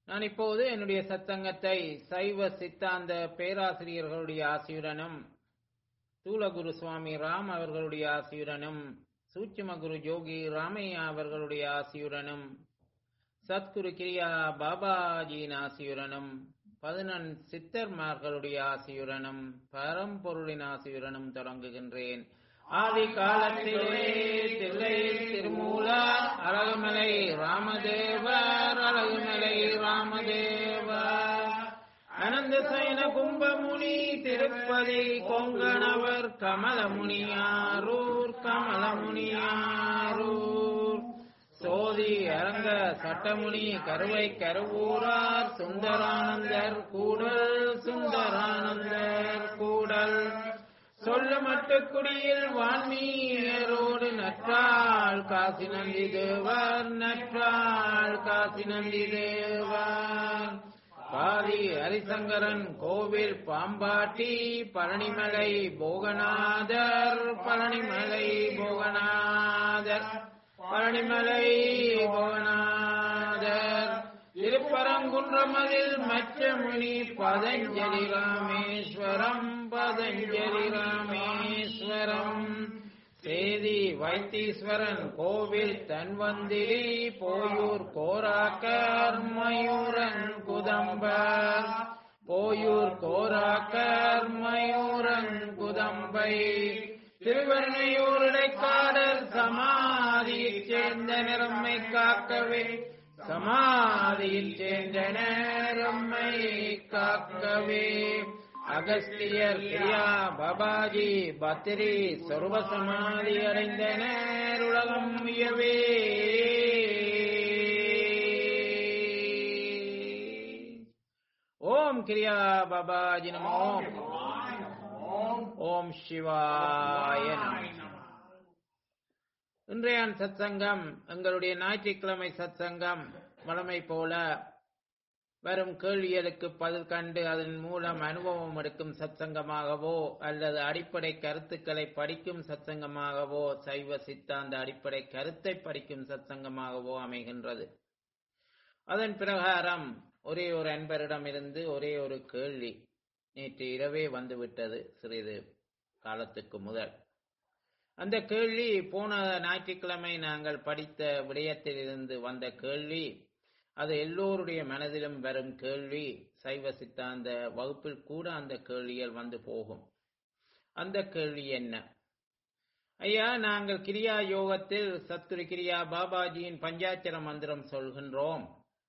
நான் இப்போது என்னுடைய சத்சங்கத்தை சைவ சித்தாந்த பேராசிரியர்களுடைய ஆசியுடனும் தூலகுரு சுவாமி ராம் அவர்களுடைய ஆசியுடனும் சூட்சும குரு ஜோகி ராமையா அவர்களுடைய ஆசியுடனும் சத்குரு கிரியா பாபாஜியின் ஆசியுடனும் பதினெண் சித்தர்மார்களுடைய ஆசியுடனும் பரம்பொருளின் ஆசியுடனும் தொடங்குகின்றேன் ஆதி காலத்திலே தில்லை திருமூலர் அழகுமலை ராமதேவர் அழகுமலை ராமதேவர் அனந்த சயன கும்பமுனி திருப்பதி கொங்கணவர் கமலமுனியாரூர் கமலமுனியாரூர் சோதி அரங்க சட்டமுனி கருவை கருவூரார் சுந்தரானந்தர் கூடல் சுந்தரானந்தர் கூடல் சொல்ல மட்டுக்குடியில் வான்மீரோடு நற்றாள் காசி நந்தி தேவர் நற்றாள் காசி நந்தி தேவர் பாதி ஹரிசங்கரன் கோவில் பாம்பாட்டி பழனிமலை போகநாதர் பழனிமலை போகநாதர் பழனிமலை போகநாதர் திருப்பரங்குன்றமதில் மச்சமுனி பதஞ்சலி ராமேஸ்வரம் பதஞ்சலி ராமேஸ்வரம் சேதி வைத்தீஸ்வரன் கோவில் தன்வந்திரி போயூர் கோராக்கர் மயூரன் குதம்பர் போயூர் கோராக்கர் மயூரன் குதம்பை திருவர்ணையூர் இடைக்காடல் சமாதியைச் சேர்ந்த நிறம்மை காக்கவே சமாதியில் சேர்ந்த நேரம்மை காக்கவே அகஸ்தியர் கிரியா பாபாஜி பத்திரி சொர்வ சமாதி அடைந்த நேருலகம் உயவே ஓம் கிரியா பாபாஜி நமோ ஓம் சிவாய நம இன்றைய சத்சங்கம் எங்களுடைய ஞாயிற்றுக்கிழமை சத்சங்கம் வளமை போல வரும் கேள்விகளுக்கு பதில் கண்டு அதன் மூலம் அனுபவம் எடுக்கும் சத்சங்கமாகவோ அல்லது அடிப்படை கருத்துக்களை படிக்கும் சத்சங்கமாகவோ சைவ சித்தாந்த அடிப்படை கருத்தை படிக்கும் சத்சங்கமாகவோ அமைகின்றது அதன் பிரகாரம் ஒரே ஒரு அன்பரிடமிருந்து ஒரே ஒரு கேள்வி நேற்று இரவே வந்துவிட்டது சிறிது காலத்துக்கு முதல் அந்த கேள்வி போன ஞாயிற்றுக்கிழமை நாங்கள் படித்த விடயத்திலிருந்து வந்த கேள்வி அது எல்லோருடைய மனதிலும் வரும் கேள்வி சைவ சித்தாந்த வகுப்பில் கூட அந்த கேள்விகள் வந்து போகும் அந்த கேள்வி என்ன ஐயா நாங்கள் கிரியா யோகத்தில் சத்குரு கிரியா பாபாஜியின் பஞ்சாட்சர மந்திரம் சொல்கின்றோம்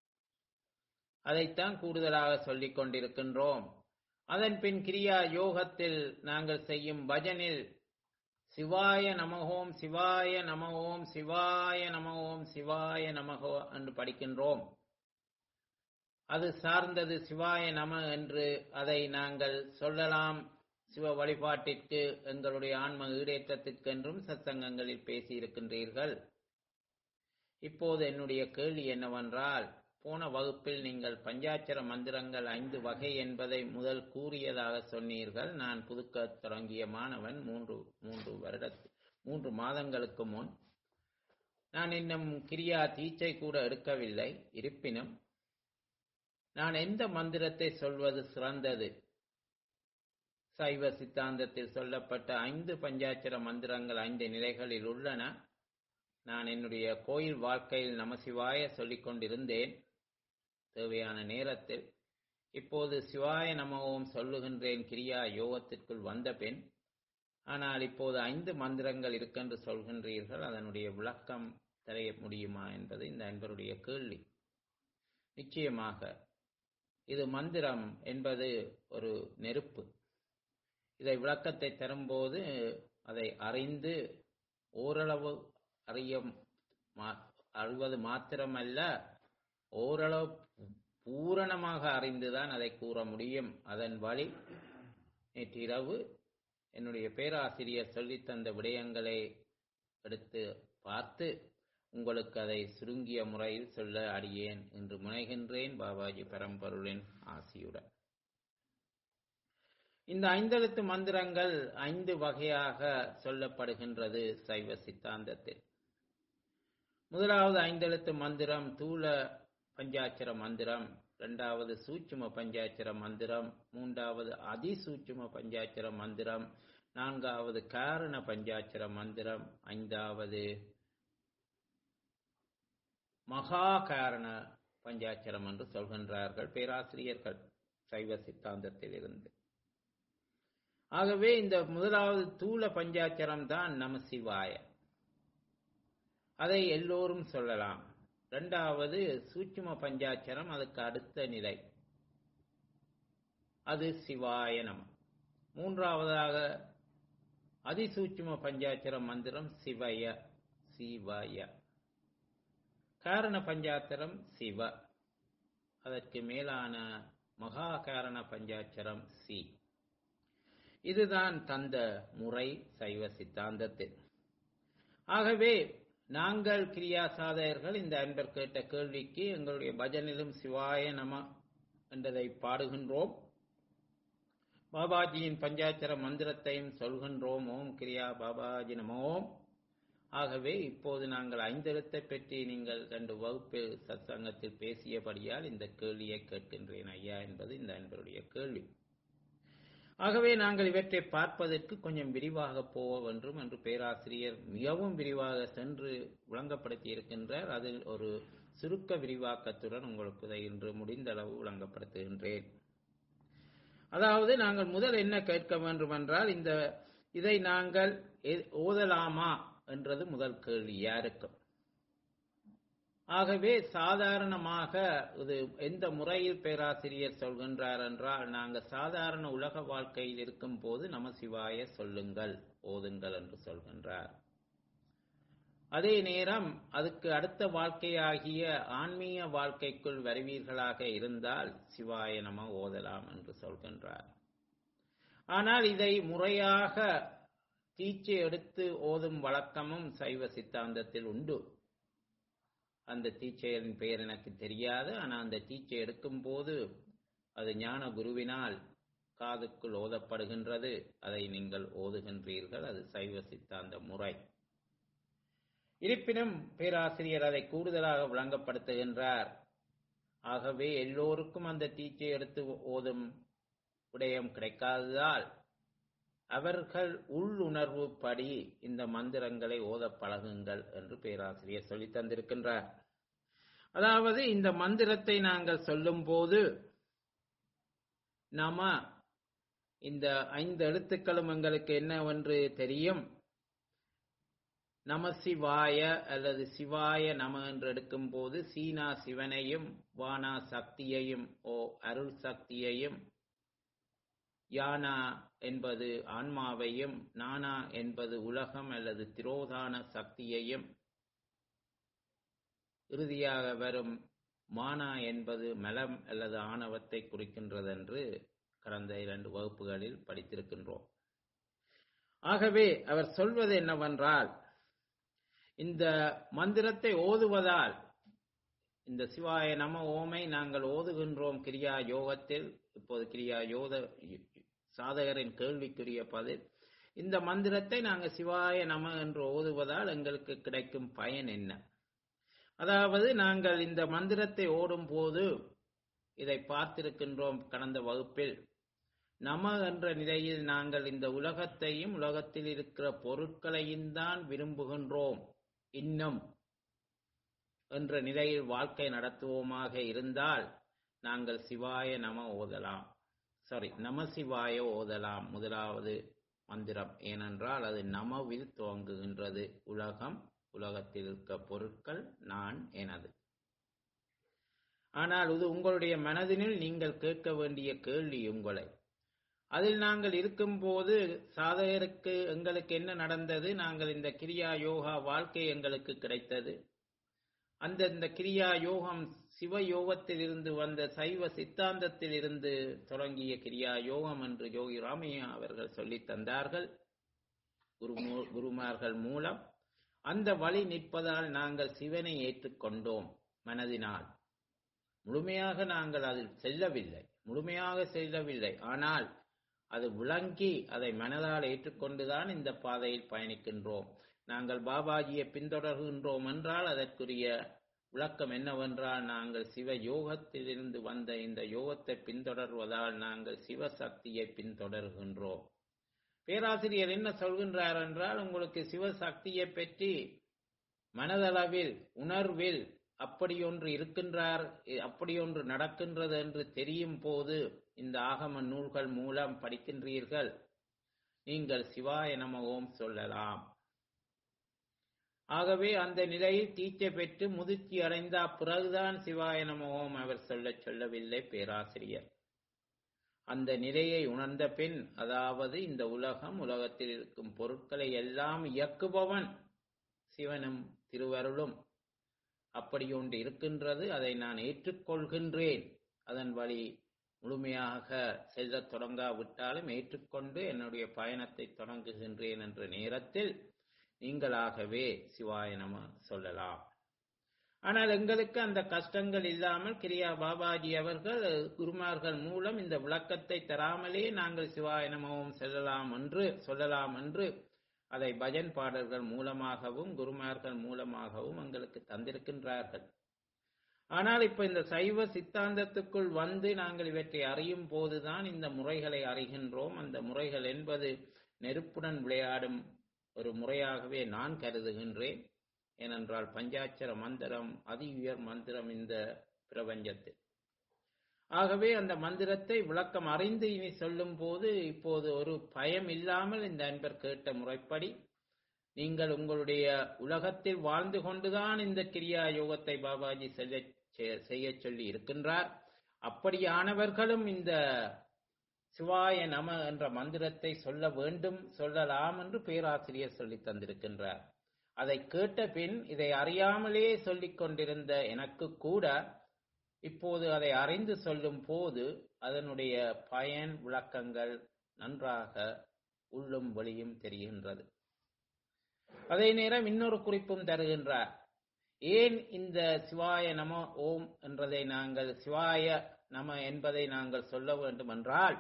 அதைத்தான் கூடுதலாக சொல்லிக் கொண்டிருக்கின்றோம் அதன் பின் கிரியா யோகத்தில் நாங்கள் செய்யும் பஜனில் சிவாய நமகோம் சிவாய நமகோம் சிவாய நமகோம் சிவாய நமகோ என்று படிக்கின்றோம் அது சார்ந்தது சிவாய நம என்று அதை நாங்கள் சொல்லலாம் சிவ வழிபாட்டிற்கு எங்களுடைய ஆன்ம ஈடேற்றத்திற்கென்றும் சத்சங்கங்களில் பேசியிருக்கின்றீர்கள் இப்போது என்னுடைய கேள்வி என்னவென்றால் போன வகுப்பில் நீங்கள் பஞ்சாட்சர மந்திரங்கள் ஐந்து வகை என்பதை முதல் கூறியதாக சொன்னீர்கள் நான் புதுக்க தொடங்கிய மாணவன் மூன்று மூன்று வருட மூன்று மாதங்களுக்கு முன் நான் இன்னும் கிரியா தீச்சை கூட எடுக்கவில்லை இருப்பினும் நான் எந்த மந்திரத்தை சொல்வது சிறந்தது சைவ சித்தாந்தத்தில் சொல்லப்பட்ட ஐந்து பஞ்சாட்சர மந்திரங்கள் ஐந்து நிலைகளில் உள்ளன நான் என்னுடைய கோயில் வாழ்க்கையில் நமசிவாய சொல்லிக் கொண்டிருந்தேன் தேவையான நேரத்தில் இப்போது சிவாய நமவும் சொல்லுகின்றேன் கிரியா யோகத்திற்குள் வந்த பின் ஆனால் இப்போது ஐந்து மந்திரங்கள் இருக்கென்று சொல்கின்றீர்கள் அதனுடைய விளக்கம் தெரிய முடியுமா என்பது இந்த அன்பருடைய கேள்வி நிச்சயமாக இது மந்திரம் என்பது ஒரு நெருப்பு இதை விளக்கத்தை தரும்போது அதை அறிந்து ஓரளவு அறிய அறிவது மாத்திரமல்ல ஓரளவு பூரணமாக அறிந்துதான் அதை கூற முடியும் அதன் வழி நேற்று இரவு என்னுடைய பேராசிரியர் சொல்லித்தந்த விடயங்களை எடுத்து பார்த்து உங்களுக்கு அதை சுருங்கிய முறையில் சொல்ல அடியேன் என்று முனைகின்றேன் பாபாஜி பரம்பொருளின் ஆசியுடன் இந்த ஐந்தெழுத்து மந்திரங்கள் ஐந்து வகையாக சொல்லப்படுகின்றது சைவ சித்தாந்தத்தில் முதலாவது ஐந்தெழுத்து மந்திரம் தூல பஞ்சாட்சர மந்திரம் இரண்டாவது சூட்சும பஞ்சாட்சர மந்திரம் மூன்றாவது அதிசூட்சும பஞ்சாட்சர மந்திரம் நான்காவது காரண பஞ்சாட்சர மந்திரம் ஐந்தாவது மகா காரண பஞ்சாட்சரம் என்று சொல்கின்றார்கள் பேராசிரியர்கள் சைவ சித்தாந்தத்தில் இருந்து ஆகவே இந்த முதலாவது தூள பஞ்சாட்சரம் தான் நம சிவாய அதை எல்லோரும் சொல்லலாம் இரண்டாவது சூட்சும பஞ்சாட்சரம் அதுக்கு அடுத்த நிலை அது சிவாய நம மூன்றாவதாக அதிசூட்சும பஞ்சாட்சர மந்திரம் சிவய சிவய காரண பஞ்சாட்சரம் சிவ அதற்கு மேலான மகா காரண பஞ்சாட்சரம் சி இதுதான் தந்த முறை சைவ சித்தாந்தத்தில் ஆகவே நாங்கள் கிரியா சாதகர்கள் இந்த அன்பர் கேட்ட கேள்விக்கு எங்களுடைய பஜனிலும் சிவாய நம என்றதை பாடுகின்றோம் பாபாஜியின் பஞ்சாட்சர மந்திரத்தையும் சொல்கின்றோம் ஓம் கிரியா பாபாஜி நமோம் ஆகவே இப்போது நாங்கள் ஐந்தெழுத்தை பற்றி நீங்கள் ரெண்டு வகுப்பு சத்சங்கத்தில் பேசியபடியால் இந்த கேள்வியை கேட்கின்றேன் ஐயா என்பது இந்த அன்பருடைய கேள்வி ஆகவே நாங்கள் இவற்றை பார்ப்பதற்கு கொஞ்சம் விரிவாக போக வேண்டும் என்று பேராசிரியர் மிகவும் விரிவாக சென்று விளங்கப்படுத்தி இருக்கின்றார் அதில் ஒரு சுருக்க விரிவாக்கத்துடன் உங்களுக்கு இதை இன்று முடிந்த அளவு விளங்கப்படுத்துகின்றேன் அதாவது நாங்கள் முதல் என்ன கேட்க வேண்டும் என்றால் இந்த இதை நாங்கள் ஓதலாமா என்றது முதல் கேள்வி யாருக்கும் ஆகவே சாதாரணமாக இது எந்த முறையில் பேராசிரியர் சொல்கின்றார் என்றால் நாங்கள் சாதாரண உலக வாழ்க்கையில் இருக்கும் போது நம சிவாய சொல்லுங்கள் ஓதுங்கள் என்று சொல்கின்றார் அதே நேரம் அதுக்கு அடுத்த வாழ்க்கையாகிய ஆன்மீக வாழ்க்கைக்குள் வருவீர்களாக இருந்தால் சிவாய நம ஓதலாம் என்று சொல்கின்றார் ஆனால் இதை முறையாக தீச்சை எடுத்து ஓதும் வழக்கமும் சைவ சித்தாந்தத்தில் உண்டு அந்த தீச்சையின் பெயர் எனக்கு தெரியாது ஆனால் அந்த தீச்சை எடுக்கும் போது அது ஞான குருவினால் காதுக்குள் ஓதப்படுகின்றது அதை நீங்கள் ஓதுகின்றீர்கள் அது சைவ சித்தாந்த முறை இருப்பினும் பேராசிரியர் அதை கூடுதலாக விளங்கப்படுத்துகின்றார் ஆகவே எல்லோருக்கும் அந்த தீச்சை எடுத்து ஓதும் விடயம் கிடைக்காததால் அவர்கள் உள்ளுணர்வு படி இந்த மந்திரங்களை ஓத பழகுங்கள் என்று பேராசிரியர் சொல்லி தந்திருக்கின்றார் அதாவது இந்த மந்திரத்தை நாங்கள் சொல்லும் போது நாம இந்த ஐந்து எழுத்துக்களும் எங்களுக்கு என்னவென்று தெரியும் நம சிவாய அல்லது சிவாய நம என்று எடுக்கும் போது சீனா சிவனையும் வானா சக்தியையும் ஓ அருள் சக்தியையும் யானா என்பது ஆன்மாவையும் நானா என்பது உலகம் அல்லது திரோதான சக்தியையும் இறுதியாக வரும் மானா என்பது மலம் அல்லது ஆணவத்தை குறிக்கின்றதென்று கடந்த இரண்டு வகுப்புகளில் படித்திருக்கின்றோம் ஆகவே அவர் சொல்வது என்னவென்றால் இந்த மந்திரத்தை ஓதுவதால் இந்த சிவாய நம ஓமை நாங்கள் ஓதுகின்றோம் கிரியா யோகத்தில் இப்போது கிரியா யோத சாதகரின் கேள்விக்குரிய பதில் இந்த மந்திரத்தை நாங்கள் சிவாய நம என்று ஓதுவதால் எங்களுக்கு கிடைக்கும் பயன் என்ன அதாவது நாங்கள் இந்த மந்திரத்தை ஓடும் போது இதை பார்த்திருக்கின்றோம் கடந்த வகுப்பில் நம என்ற நிலையில் நாங்கள் இந்த உலகத்தையும் உலகத்தில் இருக்கிற பொருட்களையும் தான் விரும்புகின்றோம் இன்னும் என்ற நிலையில் வாழ்க்கை நடத்துவோமாக இருந்தால் நாங்கள் சிவாய நம ஓதலாம் சாரி நம சிவாய ஓதலாம் முதலாவது மந்திரம் ஏனென்றால் அது நமவில் துவங்குகின்றது உலகம் உலகத்தில் இருக்க பொருட்கள் நான் எனது ஆனால் இது உங்களுடைய மனதினில் நீங்கள் கேட்க வேண்டிய கேள்வி உங்களை அதில் நாங்கள் இருக்கும்போது சாதகருக்கு எங்களுக்கு என்ன நடந்தது நாங்கள் இந்த கிரியா யோகா வாழ்க்கை எங்களுக்கு கிடைத்தது அந்த இந்த கிரியா யோகம் சிவ யோகத்தில் இருந்து வந்த சைவ சித்தாந்தத்தில் இருந்து தொடங்கிய கிரியா யோகம் என்று யோகி ராமையா அவர்கள் சொல்லி தந்தார்கள் குரு குருமார்கள் மூலம் அந்த வழி நிற்பதால் நாங்கள் சிவனை ஏற்றுக்கொண்டோம் மனதினால் முழுமையாக நாங்கள் அதில் செல்லவில்லை முழுமையாக செல்லவில்லை ஆனால் அது விளங்கி அதை மனதால் ஏற்றுக்கொண்டுதான் இந்த பாதையில் பயணிக்கின்றோம் நாங்கள் பாபாஜியை பின்தொடர்கின்றோம் என்றால் அதற்குரிய விளக்கம் என்னவென்றால் நாங்கள் சிவ யோகத்திலிருந்து வந்த இந்த யோகத்தை பின்தொடர்வதால் நாங்கள் சிவசக்தியை பின்தொடர்கின்றோம் பேராசிரியர் என்ன சொல்கின்றார் என்றால் உங்களுக்கு சிவசக்தியை பற்றி மனதளவில் உணர்வில் அப்படியொன்று இருக்கின்றார் அப்படியொன்று நடக்கின்றது என்று தெரியும் போது இந்த ஆகம நூல்கள் மூலம் படிக்கின்றீர்கள் நீங்கள் சிவாய நம ஓம் சொல்லலாம் ஆகவே அந்த நிலையில் தீட்சை பெற்று முதிர்ச்சி அடைந்த பிறகுதான் சிவாய நம ஓம் அவர் சொல்லச் சொல்லவில்லை பேராசிரியர் அந்த நிலையை உணர்ந்த பின் அதாவது இந்த உலகம் உலகத்தில் இருக்கும் பொருட்களை எல்லாம் இயக்குபவன் சிவனும் திருவருளும் அப்படி ஒன்று இருக்கின்றது அதை நான் ஏற்றுக்கொள்கின்றேன் அதன் வழி முழுமையாக செல்லத் தொடங்காவிட்டாலும் ஏற்றுக்கொண்டு என்னுடைய பயணத்தை தொடங்குகின்றேன் என்ற நேரத்தில் நீங்களாகவே சிவாய நம சொல்லலாம் ஆனால் எங்களுக்கு அந்த கஷ்டங்கள் இல்லாமல் கிரியா பாபாஜி அவர்கள் குருமார்கள் மூலம் இந்த விளக்கத்தை தராமலே நாங்கள் சிவாய நமவும் செல்லலாம் என்று சொல்லலாம் என்று அதை பஜன் பாடல்கள் மூலமாகவும் குருமார்கள் மூலமாகவும் எங்களுக்கு தந்திருக்கின்றார்கள் ஆனால் இப்ப இந்த சைவ சித்தாந்தத்துக்குள் வந்து நாங்கள் இவற்றை அறியும் போதுதான் இந்த முறைகளை அறிகின்றோம் அந்த முறைகள் என்பது நெருப்புடன் விளையாடும் ஒரு முறையாகவே நான் கருதுகின்றேன் ஏனென்றால் பஞ்சாட்சர மந்திரம் அதி உயர் மந்திரம் இந்த பிரபஞ்சத்தில் ஆகவே அந்த மந்திரத்தை விளக்கம் அறிந்து இனி சொல்லும் போது இப்போது ஒரு பயம் இல்லாமல் இந்த அன்பர் கேட்ட முறைப்படி நீங்கள் உங்களுடைய உலகத்தில் வாழ்ந்து கொண்டுதான் இந்த கிரியா யோகத்தை பாபாஜி செய்ய சொல்லி இருக்கின்றார் அப்படியானவர்களும் இந்த சிவாய நம என்ற மந்திரத்தை சொல்ல வேண்டும் சொல்லலாம் என்று பேராசிரியர் சொல்லி தந்திருக்கின்றார் அதை கேட்ட பின் இதை அறியாமலே சொல்லிக் கொண்டிருந்த எனக்கு கூட இப்போது அதை அறிந்து சொல்லும் போது அதனுடைய பயன் விளக்கங்கள் நன்றாக உள்ளும் வெளியும் தெரிகின்றது அதே நேரம் இன்னொரு குறிப்பும் தருகின்றார் ஏன் இந்த சிவாய நம ஓம் என்றதை நாங்கள் சிவாய நம என்பதை நாங்கள் சொல்ல வேண்டும் என்றால்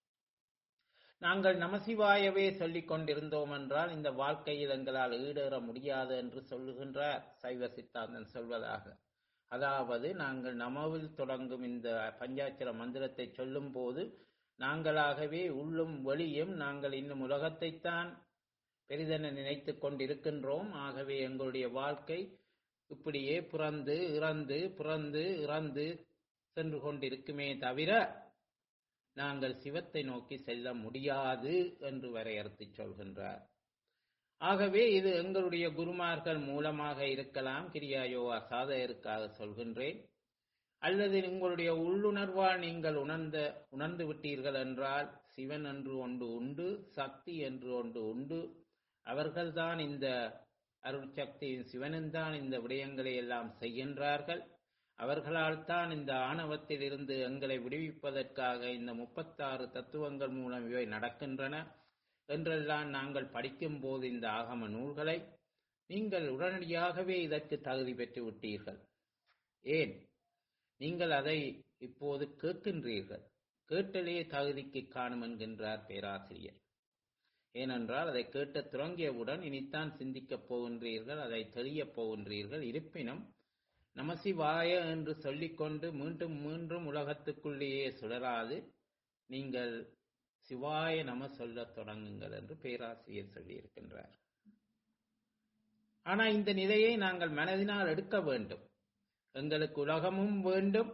நாங்கள் நமசிவாயவே சொல்லிக் கொண்டிருந்தோம் என்றால் இந்த வாழ்க்கையில் எங்களால் ஈடேற முடியாது என்று சொல்லுகின்றார் சைவ சித்தாந்தன் சொல்வதாக அதாவது நாங்கள் நமவில் தொடங்கும் இந்த பஞ்சாட்சர மந்திரத்தை சொல்லும் போது நாங்களாகவே உள்ளும் வெளியும் நாங்கள் இன்னும் உலகத்தைத்தான் பெரிதென நினைத்து கொண்டிருக்கின்றோம் ஆகவே எங்களுடைய வாழ்க்கை இப்படியே பிறந்து இறந்து பிறந்து இறந்து சென்று கொண்டிருக்குமே தவிர நாங்கள் சிவத்தை நோக்கி செல்ல முடியாது என்று வரையறுத்து சொல்கின்றார் ஆகவே இது எங்களுடைய குருமார்கள் மூலமாக இருக்கலாம் கிரியா யோகா சாதகருக்காக சொல்கின்றேன் அல்லது உங்களுடைய உள்ளுணர்வால் நீங்கள் உணர்ந்த உணர்ந்து விட்டீர்கள் என்றால் சிவன் என்று ஒன்று உண்டு சக்தி என்று ஒன்று உண்டு அவர்கள்தான் இந்த அருள் சக்தியின் சிவனும் தான் இந்த விடயங்களை எல்லாம் செய்கின்றார்கள் அவர்களால் தான் இந்த ஆணவத்தில் இருந்து எங்களை விடுவிப்பதற்காக இந்த முப்பத்தாறு தத்துவங்கள் மூலம் இவை நடக்கின்றன என்றெல்லாம் நாங்கள் படிக்கும் போது இந்த ஆகம நூல்களை நீங்கள் உடனடியாகவே இதற்கு தகுதி பெற்று விட்டீர்கள் ஏன் நீங்கள் அதை இப்போது கேட்கின்றீர்கள் கேட்டலே தகுதிக்கு காணும் என்கின்றார் பேராசிரியர் ஏனென்றால் அதை கேட்ட துவங்கியவுடன் இனித்தான் சிந்திக்கப் போகின்றீர்கள் அதை தெரியப் போகின்றீர்கள் இருப்பினும் நமசிவாய என்று சொல்லிக்கொண்டு மீண்டும் மீண்டும் உலகத்துக்குள்ளேயே சுழராது நீங்கள் சிவாய நம சொல்லத் தொடங்குங்கள் என்று பேராசிரியர் சொல்லியிருக்கின்றார் ஆனா இந்த நிலையை நாங்கள் மனதினால் எடுக்க வேண்டும் எங்களுக்கு உலகமும் வேண்டும்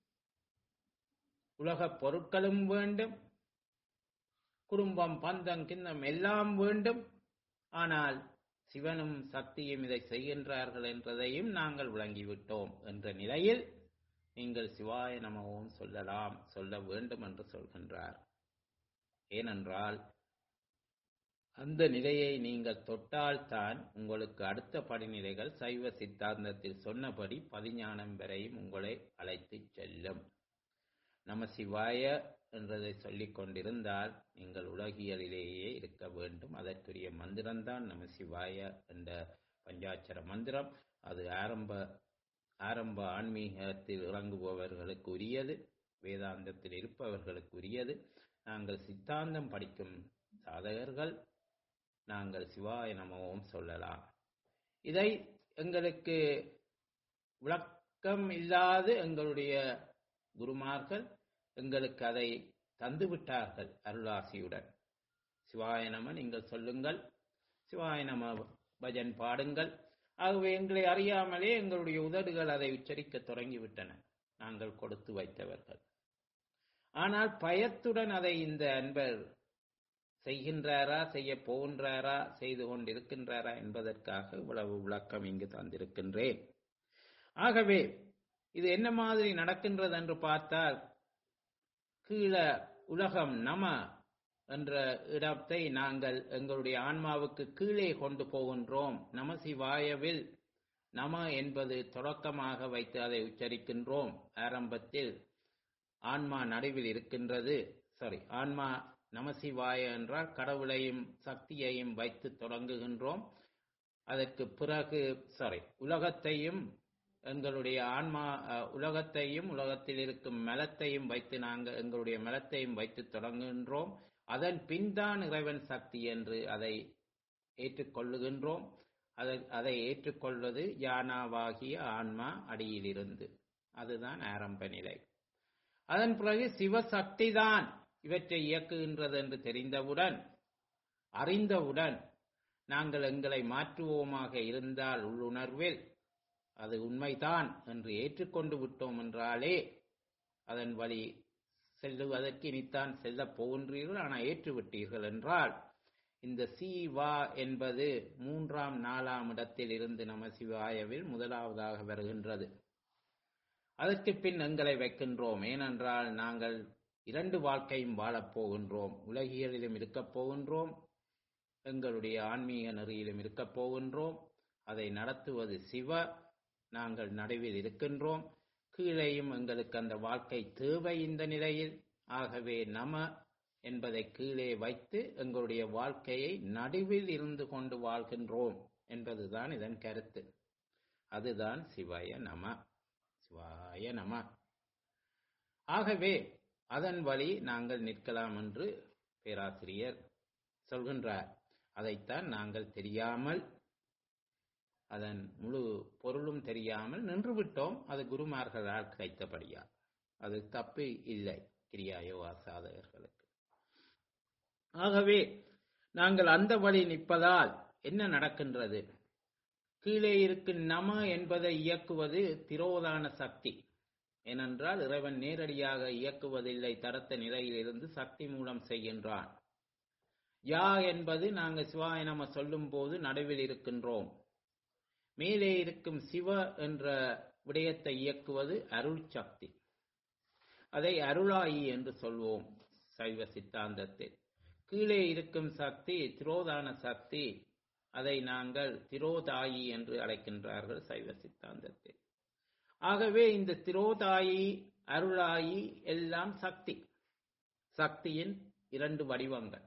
உலகப் பொருட்களும் வேண்டும் குடும்பம் பந்தம் கிண்ணம் எல்லாம் வேண்டும் ஆனால் சிவனும் சக்தியும் இதை செய்கின்றார்கள் என்றதையும் நாங்கள் விளங்கிவிட்டோம் என்ற நிலையில் நீங்கள் சிவாய நமவும் சொல்லலாம் சொல்ல வேண்டும் என்று சொல்கின்றார் ஏனென்றால் அந்த நிலையை நீங்கள் தொட்டால்தான் உங்களுக்கு அடுத்த படிநிலைகள் சைவ சித்தாந்தத்தில் சொன்னபடி பதிஞானம் வரையும் உங்களை அழைத்துச் செல்லும் நம சிவாய என்றதை சொல்லிக் கொண்டிருந்தால் நீங்கள் உலகியலிலேயே இருக்க வேண்டும் அதற்குரிய மந்திரம்தான் நம சிவாய என்ற பஞ்சாட்சர மந்திரம் அது ஆரம்ப ஆரம்ப ஆன்மீகத்தில் இறங்குபவர்களுக்கு உரியது வேதாந்தத்தில் இருப்பவர்களுக்கு உரியது நாங்கள் சித்தாந்தம் படிக்கும் சாதகர்கள் நாங்கள் சிவாய நமவும் சொல்லலாம் இதை எங்களுக்கு விளக் விளக்கம் இல்லாது எங்களுடைய குருமார்கள் எங்களுக்கு அதை தந்து விட்டார்கள் அருளாசியுடன் சிவாய நம நீங்கள் சொல்லுங்கள் சிவாய நம பஜன் பாடுங்கள் ஆகவே எங்களை அறியாமலே எங்களுடைய உதடுகள் அதை உச்சரிக்க தொடங்கிவிட்டன நாங்கள் கொடுத்து வைத்தவர்கள் ஆனால் பயத்துடன் அதை இந்த அன்பர் செய்கின்றாரா செய்ய போகின்றாரா செய்து கொண்டிருக்கின்றாரா என்பதற்காக இவ்வளவு விளக்கம் இங்கு தந்திருக்கின்றேன் ஆகவே இது என்ன மாதிரி நடக்கின்றது என்று பார்த்தால் கீழே உலகம் நம என்ற இடத்தை நாங்கள் எங்களுடைய ஆன்மாவுக்கு கீழே கொண்டு போகின்றோம் நம சிவாயவில் நம என்பது தொடக்கமாக வைத்து அதை உச்சரிக்கின்றோம் ஆரம்பத்தில் ஆன்மா நடுவில் இருக்கின்றது சாரி ஆன்மா நமசிவாய என்றால் கடவுளையும் சக்தியையும் வைத்து தொடங்குகின்றோம் அதற்கு பிறகு சாரி உலகத்தையும் எங்களுடைய ஆன்மா அஹ், உலகத்தையும் உலகத்தில் இருக்கும் மலத்தையும் வைத்து நாங்கள் எங்களுடைய மலத்தையும் வைத்து தொடங்குகின்றோம் அதன் பின்தான் இறைவன் சக்தி என்று அதை ஏற்றுக்கொள்ளுகின்றோம் அதை அதை ஏற்றுக்கொள்வது யானாவாகிய ஆன்மா அடியிலிருந்து அதுதான் ஆரம்ப நிலை அதன் பிறகு சிவசக்தி தான் இவற்றை இயக்குகின்றது என்று தெரிந்தவுடன் அறிந்தவுடன் நாங்கள் எங்களை மாற்றுவோமாக இருந்தால் உள்ளுணர்வில் அது உண்மைதான் என்று ஏற்றுக்கொண்டு விட்டோம் என்றாலே அதன் வழி செல்லுவதற்கு இனித்தான் செல்லப் போகின்றீர்கள் ஆனால் ஏற்றுவிட்டீர்கள் என்றால் இந்த சி வா என்பது மூன்றாம் நாலாம் இடத்தில் இருந்து நம சிவாயவில் முதலாவதாக வருகின்றது அதற்கு பின் எங்களை வைக்கின்றோம் ஏனென்றால் நாங்கள் இரண்டு வாழ்க்கையும் வாழப் போகின்றோம் உலகியலிலும் இருக்கப் போகின்றோம் எங்களுடைய ஆன்மீக நெறியிலும் இருக்கப் போகின்றோம் அதை நடத்துவது சிவ நாங்கள் நடுவில் இருக்கின்றோம் கீழேயும் எங்களுக்கு அந்த வாழ்க்கை தேவை இந்த நிலையில் ஆகவே நம என்பதை கீழே வைத்து எங்களுடைய வாழ்க்கையை நடுவில் இருந்து கொண்டு வாழ்கின்றோம் என்பதுதான் இதன் கருத்து அதுதான் சிவாய நம சிவாய நம ஆகவே அதன் வழி நாங்கள் நிற்கலாம் என்று பேராசிரியர் சொல்கின்றார் அதைத்தான் நாங்கள் தெரியாமல் அதன் முழு பொருளும் தெரியாமல் நின்றுவிட்டோம் அது குருமார்களால் கிடைத்தபடியா அது தப்பு இல்லை கிரியா யோகா சாதகர்களுக்கு ஆகவே நாங்கள் அந்த வழி நிற்பதால் என்ன நடக்கின்றது கீழே இருக்கும் நம என்பதை இயக்குவது திரோதான சக்தி ஏனென்றால் இறைவன் நேரடியாக இயக்குவதில்லை தரத்த நிலையிலிருந்து சக்தி மூலம் செய்கின்றான் யா என்பது நாங்கள் சிவாய நம சொல்லும் போது நடுவில் இருக்கின்றோம் மேலே இருக்கும் சிவ என்ற விடயத்தை இயக்குவது அருள் சக்தி அதை அருளாயி என்று சொல்வோம் சைவ சித்தாந்தத்தில் கீழே இருக்கும் சக்தி திரோதான சக்தி அதை நாங்கள் திரோதாயி என்று அழைக்கின்றார்கள் சைவ சித்தாந்தத்தில் ஆகவே இந்த திரோதாயி அருளாயி எல்லாம் சக்தி சக்தியின் இரண்டு வடிவங்கள்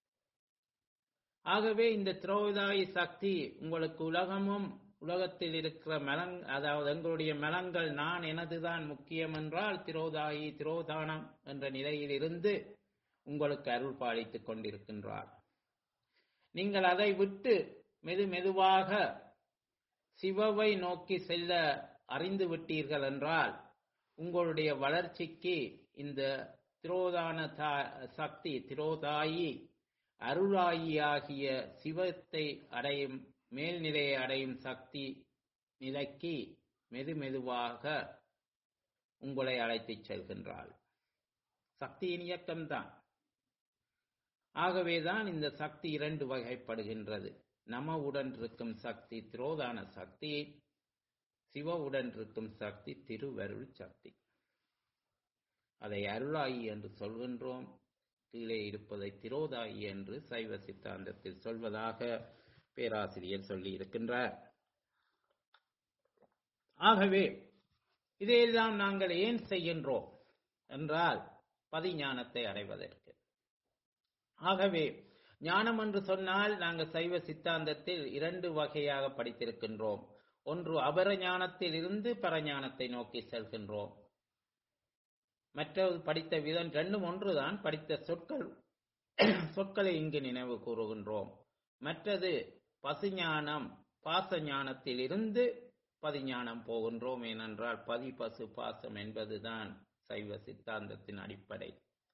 ஆகவே இந்த திரோதாயி சக்தி உங்களுக்கு உலகமும் உலகத்தில் இருக்கிற மலங் அதாவது எங்களுடைய மலங்கள் நான் எனதுதான் முக்கியம் என்றால் திரோதாயி திரோதானம் என்ற நிலையில் இருந்து உங்களுக்கு அருள் பாலித்துக் கொண்டிருக்கின்றார் நீங்கள் அதை விட்டு மெது மெதுவாக சிவவை நோக்கி செல்ல அறிந்து விட்டீர்கள் என்றால் உங்களுடைய வளர்ச்சிக்கு இந்த திரோதான தா- சக்தி திரோதாயி அருளாயியாகிய சிவத்தை அடையும் மேல்நிலையை அடையும் சக்தி நிலைக்கு மெது மெதுவாக உங்களை அழைத்துச் செல்கின்றாள் சக்தியின் இயக்கம்தான் ஆகவேதான் இந்த சக்தி இரண்டு வகைப்படுகின்றது நமவுடன் இருக்கும் சக்தி திரோதான சக்தி சிவவுடன் இருக்கும் சக்தி திருவருள் சக்தி அதை அருளாயி என்று சொல்கின்றோம் கீழே இருப்பதை திரோதாயி என்று சைவ சித்தாந்தத்தில் சொல்வதாக பேராசிரியர் சொல்லி இருக்கின்றார் ஆகவே இதையெல்லாம் நாங்கள் ஏன் செய்கின்றோம் என்றால் பதிஞானத்தை அடைவதற்கு ஆகவே ஞானம் என்று சொன்னால் நாங்கள் சைவ சித்தாந்தத்தில் இரண்டு வகையாக படித்திருக்கின்றோம் ஒன்று அபர ஞானத்தில் இருந்து பரஞானத்தை நோக்கி செல்கின்றோம் மற்றது படித்த விதம் ரெண்டும் ஒன்றுதான் படித்த சொற்கள் சொற்களை இங்கு நினைவு கூறுகின்றோம் மற்றது பசுஞானம் பாச ஞானத்தில் இருந்து பதிஞானம் போகின்றோம் ஏனென்றால் பதி பசு பாசம் என்பதுதான் சைவ சித்தாந்தத்தின் அடிப்படை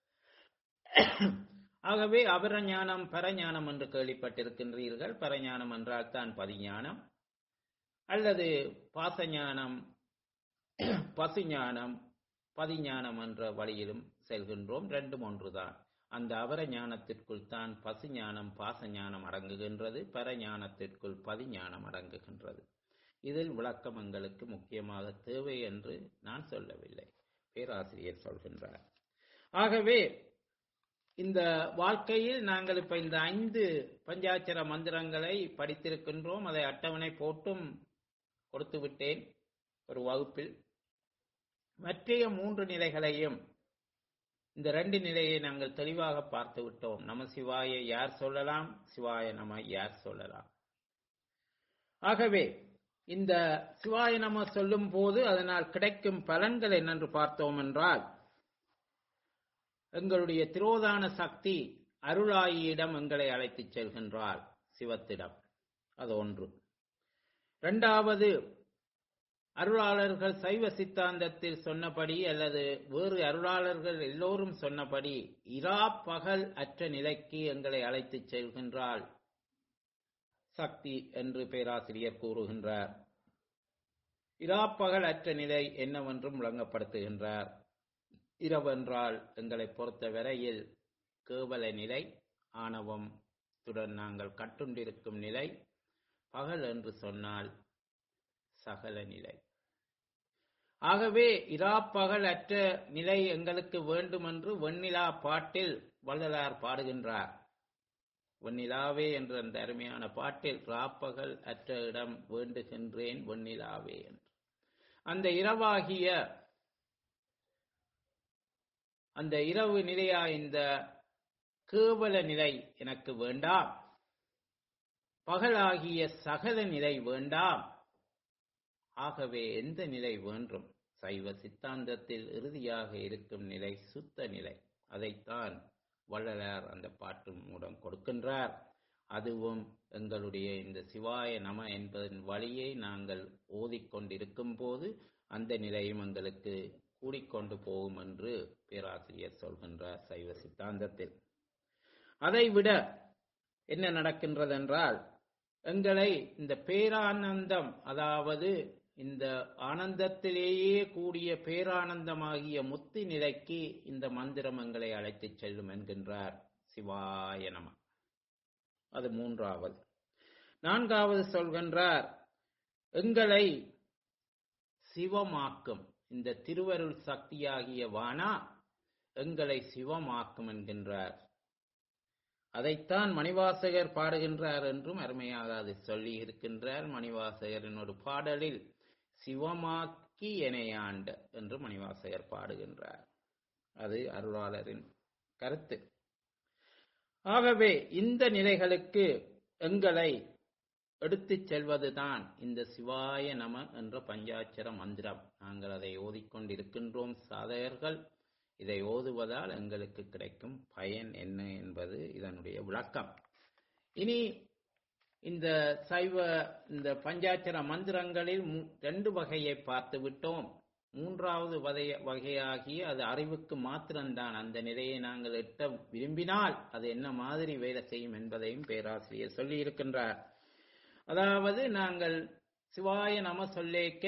ஆகவே அபரஞானம் பரஞானம் என்று கேள்விப்பட்டிருக்கின்றீர்கள் பரஞானம் என்றால் தான் பதிஞானம் அல்லது பாசஞானம் பசுஞானம் பதிஞானம் என்ற வழியிலும் செல்கின்றோம் ரெண்டும் ஒன்றுதான் அந்த அபர ஞானத்திற்குள் தான் பசுஞானம் பாசஞானம் அடங்குகின்றது பரஞானத்திற்குள் பதிஞானம் அடங்குகின்றது இதில் விளக்கம் எங்களுக்கு முக்கியமாக தேவை என்று நான் சொல்லவில்லை பேராசிரியர் சொல்கின்றார் ஆகவே இந்த வாழ்க்கையில் நாங்கள் இப்ப இந்த ஐந்து பஞ்சாட்சர மந்திரங்களை படித்திருக்கின்றோம் அதை அட்டவணை போட்டும் கொடுத்து விட்டேன் ஒரு வகுப்பில் மற்றைய மூன்று நிலைகளையும் இந்த ரெண்டு நிலையை நாங்கள் தெளிவாக பார்த்து விட்டோம் நம சிவாய யார் சொல்லலாம் சிவாய நம யார் சொல்லலாம் ஆகவே இந்த சிவாய நம சொல்லும் போது அதனால் கிடைக்கும் பலன்கள் என்னென்று பார்த்தோம் என்றால் எங்களுடைய திரோதான சக்தி அருளாயியிடம் எங்களை அழைத்துச் செல்கின்றாள் சிவத்திடம் அது ஒன்று இரண்டாவது அருளாளர்கள் சைவ சித்தாந்தத்தில் சொன்னபடி அல்லது வேறு அருளாளர்கள் எல்லோரும் சொன்னபடி இரா பகல் அற்ற நிலைக்கு எங்களை அழைத்துச் செல்கின்றாள் சக்தி என்று பேராசிரியர் கூறுகின்றார் இராப்பகல் அற்ற நிலை என்னவென்றும் விளங்கப்படுத்துகின்றார் இரவென்றால் எங்களை பொறுத்த வரையில் கேவல நிலை ஆணவம் துடன் நாங்கள் கட்டுண்டிருக்கும் நிலை பகல் என்று சொன்னால் சகல நிலை ஆகவே இராப்பகல் அற்ற நிலை எங்களுக்கு வேண்டுமென்று வெண்ணிலா பாட்டில் வள்ளலார் பாடுகின்றார் வெண்ணிலாவே என்ற அந்த அருமையான பாட்டில் ராப்பகல் அற்ற இடம் வேண்டுகின்றேன் வெண்ணிலாவே என்று அந்த இரவாகிய அந்த இரவு நிலையா இந்த கேவல நிலை எனக்கு வேண்டாம் பகலாகிய சகல நிலை வேண்டாம் ஆகவே எந்த நிலை வேண்டும் சைவ சித்தாந்தத்தில் இறுதியாக இருக்கும் நிலை சுத்த நிலை அதைத்தான் வள்ளலார் அந்த பாட்டு மூலம் கொடுக்கின்றார் அதுவும் எங்களுடைய இந்த சிவாய நம என்பதன் வழியை நாங்கள் ஓதிக்கொண்டிருக்கும் போது அந்த நிலையும் எங்களுக்கு கூடிக்கொண்டு போகும் என்று பேராசிரியர் சொல்கின்றார் சைவ சித்தாந்தத்தில் அதைவிட என்ன நடக்கின்றது என்றால் எங்களை இந்த பேரானந்தம் அதாவது இந்த ஆனந்தத்திலேயே கூடிய பேரானந்தமாகிய முத்தி நிலைக்கு இந்த மந்திரம் எங்களை அழைத்துச் செல்லும் என்கின்றார் சிவாய நம அது மூன்றாவது நான்காவது சொல்கின்றார் எங்களை சிவமாக்கும் இந்த திருவருள் சக்தியாகிய வானா எங்களை சிவமாக்கும் என்கின்றார் அதைத்தான் மணிவாசகர் பாடுகின்றார் என்றும் அருமையாக அது சொல்லி இருக்கின்றார் மணிவாசகரின் ஒரு பாடலில் சிவமாக்கி எனையாண்ட என்று மணிவாசகர் பாடுகின்றார் அது அருளாளரின் கருத்து ஆகவே இந்த நிலைகளுக்கு எங்களை எடுத்துச் செல்வதுதான் இந்த சிவாய நம என்ற பஞ்சாட்சர மந்திரம் நாங்கள் அதை ஓதிக்கொண்டிருக்கின்றோம் சாதகர்கள் இதை ஓதுவதால் எங்களுக்கு கிடைக்கும் பயன் என்ன என்பது இதனுடைய விளக்கம் இனி இந்த சைவ இந்த பஞ்சாட்சர மந்திரங்களில் ரெண்டு வகையை பார்த்து விட்டோம் மூன்றாவது வகைய வகையாகிய அது அறிவுக்கு மாத்திரம்தான் அந்த நிலையை நாங்கள் எட்ட விரும்பினால் அது என்ன மாதிரி வேலை செய்யும் என்பதையும் பேராசிரியர் சொல்லி இருக்கின்றார் அதாவது நாங்கள் சிவாய நம சொல்லேக்க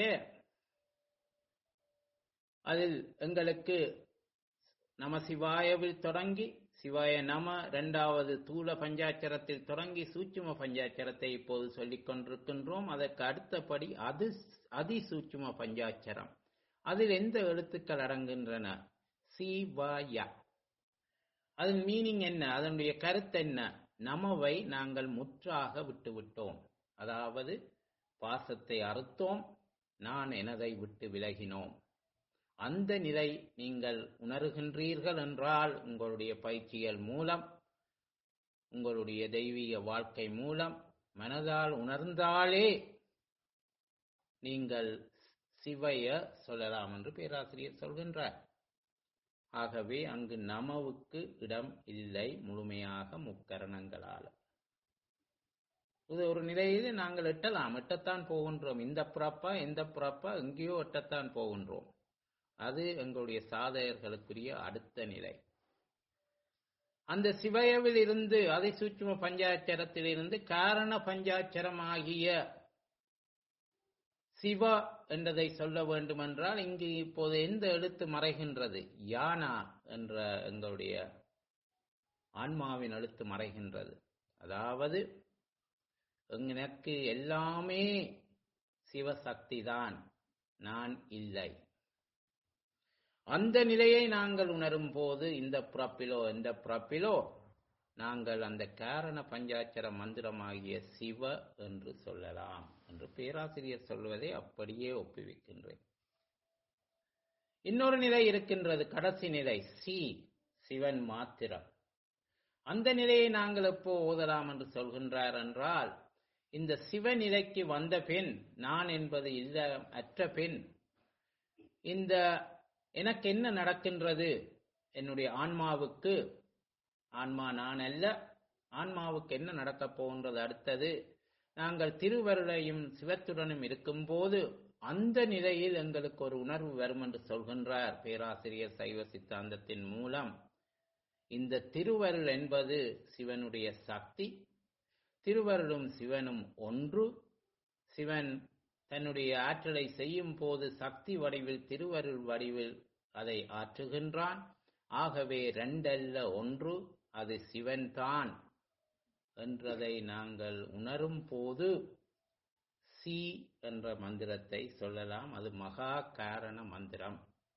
அதில் எங்களுக்கு நம சிவாயவில் தொடங்கி சிவாய நம இரண்டாவது தூள பஞ்சாட்சரத்தில் தொடங்கி சூட்சும பஞ்சாட்சரத்தை இப்போது சொல்லிக் கொண்டிருக்கின்றோம் அதற்கு அடுத்தபடி அது அதி சூட்சும பஞ்சாட்சரம் அதில் எந்த எழுத்துக்கள் அடங்குகின்றன சிவாய அதன் மீனிங் என்ன அதனுடைய கருத்து என்ன நமவை நாங்கள் முற்றாக விட்டுவிட்டோம் அதாவது பாசத்தை அறுத்தோம் நான் எனதை விட்டு விலகினோம் அந்த நிலை நீங்கள் உணர்கின்றீர்கள் என்றால் உங்களுடைய பயிற்சிகள் மூலம் உங்களுடைய தெய்வீக வாழ்க்கை மூலம் மனதால் உணர்ந்தாலே நீங்கள் சிவைய சொல்லலாம் என்று பேராசிரியர் சொல்கின்றார் ஆகவே அங்கு நமவுக்கு இடம் இல்லை முழுமையாக முக்கரணங்களால் இது ஒரு நிலையில் நாங்கள் எட்டலாம் எட்டத்தான் போகின்றோம் இந்த பிறப்பா எந்த பிறப்பா எங்கேயோ எட்டத்தான் போகின்றோம் அது எங்களுடைய சாதகர்களுக்குரிய அடுத்த நிலை அந்த சிவயவில் இருந்து அதை சூட்சும பஞ்சாட்சரத்திலிருந்து காரண பஞ்சாட்சரமாகிய சிவ என்றதை சொல்ல வேண்டுமென்றால் இங்கு இப்போது எந்த எழுத்து மறைகின்றது யானா என்ற எங்களுடைய ஆன்மாவின் எழுத்து மறைகின்றது அதாவது எனக்கு எல்லாமே சிவசக்தி தான் நான் இல்லை அந்த நிலையை நாங்கள் உணரும் போது இந்த பிறப்பிலோ எந்த பிறப்பிலோ நாங்கள் அந்த காரண பஞ்சாட்சர மந்திரமாகிய சிவ என்று சொல்லலாம் என்று பேராசிரியர் சொல்வதை அப்படியே ஒப்புவிக்கின்றேன் இன்னொரு நிலை இருக்கின்றது கடைசி நிலை சி சிவன் மாத்திரம் அந்த நிலையை நாங்கள் எப்போ ஓதலாம் என்று சொல்கின்றார் என்றால் இந்த சிவநிலைக்கு வந்த பின் நான் என்பது இல்ல அற்ற பின் இந்த எனக்கு என்ன நடக்கின்றது என்னுடைய ஆன்மாவுக்கு ஆன்மா நான் அல்ல ஆன்மாவுக்கு என்ன நடக்கப் போகின்றது அடுத்தது நாங்கள் திருவருளையும் சிவத்துடனும் இருக்கும்போது அந்த நிலையில் எங்களுக்கு ஒரு உணர்வு வரும் என்று சொல்கின்றார் பேராசிரியர் சைவ சித்தாந்தத்தின் மூலம் இந்த திருவருள் என்பது சிவனுடைய சக்தி திருவருளும் சிவனும் ஒன்று சிவன் தன்னுடைய ஆற்றலை செய்யும் போது சக்தி வடிவில் திருவருள் வடிவில் அதை ஆற்றுகின்றான் ஆகவே ரெண்டல்ல ஒன்று அது சிவன்தான் என்றதை நாங்கள் உணரும் போது சி என்ற மந்திரத்தை சொல்லலாம் அது மகா காரண மந்திரம்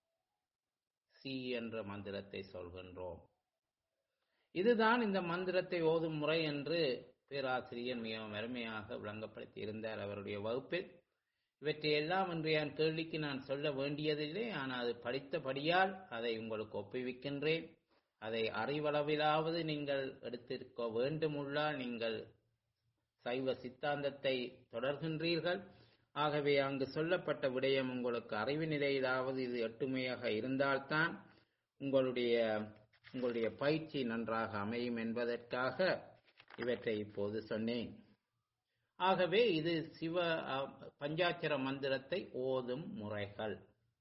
சி என்ற மந்திரத்தை சொல்கின்றோம் இதுதான் இந்த மந்திரத்தை ஓதும் முறை என்று பேராசிரியர் மிகவும் அருமையாக விளங்கப்படுத்தி இருந்தார் அவருடைய வகுப்பில் இவற்றையெல்லாம் இன்றைய கேள்விக்கு நான் சொல்ல வேண்டியதில்லை ஆனால் அது படித்தபடியால் அதை உங்களுக்கு ஒப்புவிக்கின்றேன் அதை அறிவளவிலாவது நீங்கள் எடுத்திருக்க வேண்டுமுள்ளால் நீங்கள் சைவ சித்தாந்தத்தை தொடர்கின்றீர்கள் ஆகவே அங்கு சொல்லப்பட்ட விடயம் உங்களுக்கு அறிவு நிலையிலாவது இது எட்டுமையாக இருந்தால்தான் உங்களுடைய உங்களுடைய பயிற்சி நன்றாக அமையும் என்பதற்காக இவற்றை இப்போது சொன்னேன் ஆகவே இது சிவ பஞ்சாட்சர மந்திரத்தை ஓதும் முறைகள்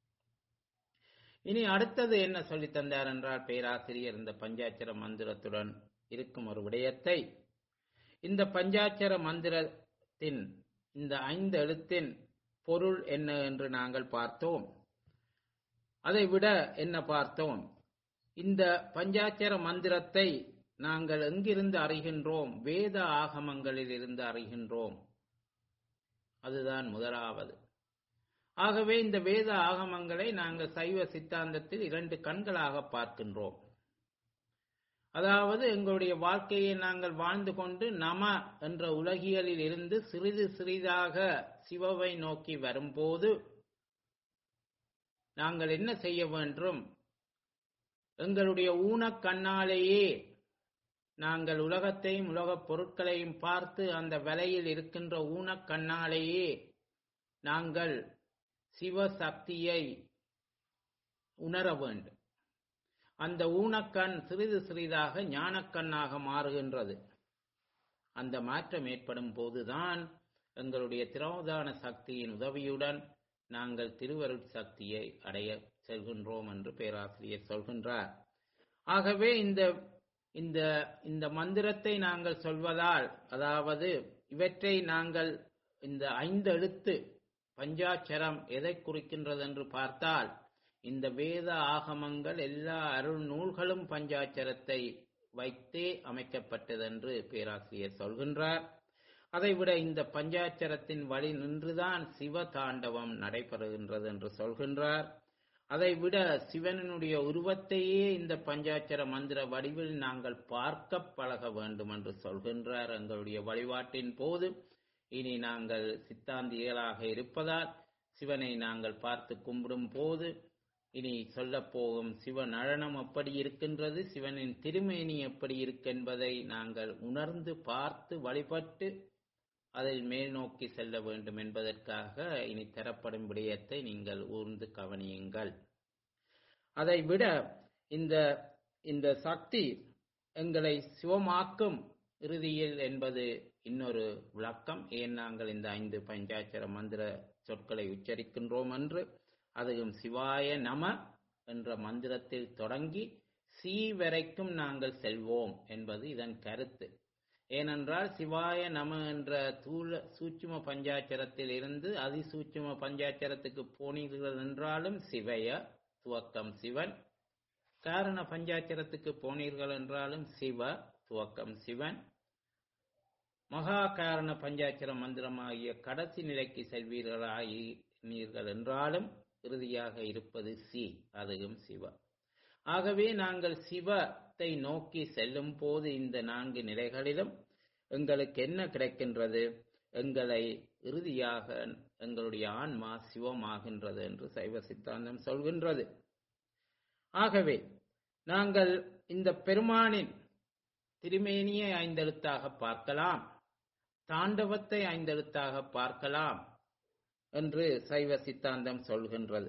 இனி அடுத்தது என்ன சொல்லி தந்தார் என்றால் பேராசிரியர் இந்த பஞ்சாட்சர மந்திரத்துடன் இருக்கும் ஒரு விடயத்தை இந்த பஞ்சாட்சர மந்திரத்தின் இந்த ஐந்து எழுத்தின் பொருள் என்ன என்று நாங்கள் பார்த்தோம் அதை விட என்ன பார்த்தோம் இந்த பஞ்சாட்சர மந்திரத்தை நாங்கள் எங்கிருந்து அறிகின்றோம் வேத ஆகமங்களில் இருந்து அறிகின்றோம் அதுதான் முதலாவது ஆகவே இந்த வேத ஆகமங்களை நாங்கள் சைவ சித்தாந்தத்தில் இரண்டு கண்களாக பார்க்கின்றோம் அதாவது எங்களுடைய வாழ்க்கையை நாங்கள் வாழ்ந்து கொண்டு நம என்ற உலகியலில் இருந்து சிறிது சிறிதாக சிவவை நோக்கி வரும்போது நாங்கள் என்ன செய்ய வேண்டும் எங்களுடைய ஊனக்கண்ணாலேயே நாங்கள் உலகத்தையும் உலகப் பொருட்களையும் பார்த்து அந்த விலையில் இருக்கின்ற ஊனக்கண்ணாலேயே நாங்கள் சிவசக்தியை உணர வேண்டும் அந்த ஊனக்கண் சிறிது சிறிதாக ஞானக்கண்ணாக மாறுகின்றது அந்த மாற்றம் ஏற்படும் போதுதான் எங்களுடைய திரோதான சக்தியின் உதவியுடன் நாங்கள் திருவருட் சக்தியை அடைய செல்கின்றோம் என்று பேராசிரியர் சொல்கின்றார் ஆகவே இந்த இந்த இந்த மந்திரத்தை நாங்கள் சொல்வதால் அதாவது இவற்றை நாங்கள் இந்த ஐந்து எழுத்து பஞ்சாட்சரம் எதை குறிக்கின்றது என்று பார்த்தால் இந்த வேத ஆகமங்கள் எல்லா அருள் நூல்களும் பஞ்சாட்சரத்தை வைத்தே அமைக்கப்பட்டதென்று பேராசிரியர் சொல்கின்றார் அதைவிட இந்த பஞ்சாட்சரத்தின் வழி நின்றுதான் சிவ தாண்டவம் நடைபெறுகின்றது என்று சொல்கின்றார் அதைவிட சிவனுடைய உருவத்தையே இந்த பஞ்சாட்சர மந்திர வடிவில் நாங்கள் பார்க்க பழக வேண்டும் என்று சொல்கின்றார் எங்களுடைய வழிபாட்டின் போது இனி நாங்கள் சித்தாந்திகளாக இருப்பதால் சிவனை நாங்கள் பார்த்து கும்பிடும் போது இனி சொல்லப் போகும் சிவ நழனம் எப்படி இருக்கின்றது சிவனின் திருமேனி எப்படி இருக்கென்பதை நாங்கள் உணர்ந்து பார்த்து வழிபட்டு அதில் மேல் நோக்கி செல்ல வேண்டும் என்பதற்காக இனி தரப்படும் விடயத்தை நீங்கள் ஊர்ந்து கவனியுங்கள் அதை விட இந்த இந்த சக்தி எங்களை சிவமாக்கும் இறுதியில் என்பது இன்னொரு விளக்கம் ஏன் நாங்கள் இந்த ஐந்து பஞ்சாட்சர மந்திர சொற்களை உச்சரிக்கின்றோம் என்று அதுவும் சிவாய நம என்ற மந்திரத்தில் தொடங்கி சி வரைக்கும் நாங்கள் செல்வோம் என்பது இதன் கருத்து ஏனென்றால் சிவாய நம என்ற தூள சூட்சும பஞ்சாட்சரத்தில் இருந்து அதிசூட்சும பஞ்சாட்சரத்துக்கு போனீர்கள் என்றாலும் சிவய துவக்கம் சிவன் காரண பஞ்சாட்சரத்துக்கு போனீர்கள் என்றாலும் சிவ துவக்கம் சிவன் மகா காரண பஞ்சாட்சர மந்திரமாகிய கடைசி நிலைக்கு செல்வீர்களாயினீர்கள் என்றாலும் இறுதியாக இருப்பது சி அதுவும் சிவ ஆகவே நாங்கள் சிவத்தை நோக்கி செல்லும் போது இந்த நான்கு நிலைகளிலும் எங்களுக்கு என்ன கிடைக்கின்றது எங்களை இறுதியாக எங்களுடைய ஆன்மா சிவமாகின்றது என்று சைவ சித்தாந்தம் சொல்கின்றது ஆகவே நாங்கள் இந்த பெருமானின் திருமேனியை ஐந்தெழுத்தாக பார்க்கலாம் தாண்டவத்தை ஐந்தெழுத்தாக பார்க்கலாம் என்று சைவ சித்தாந்தம் சொல்கின்றது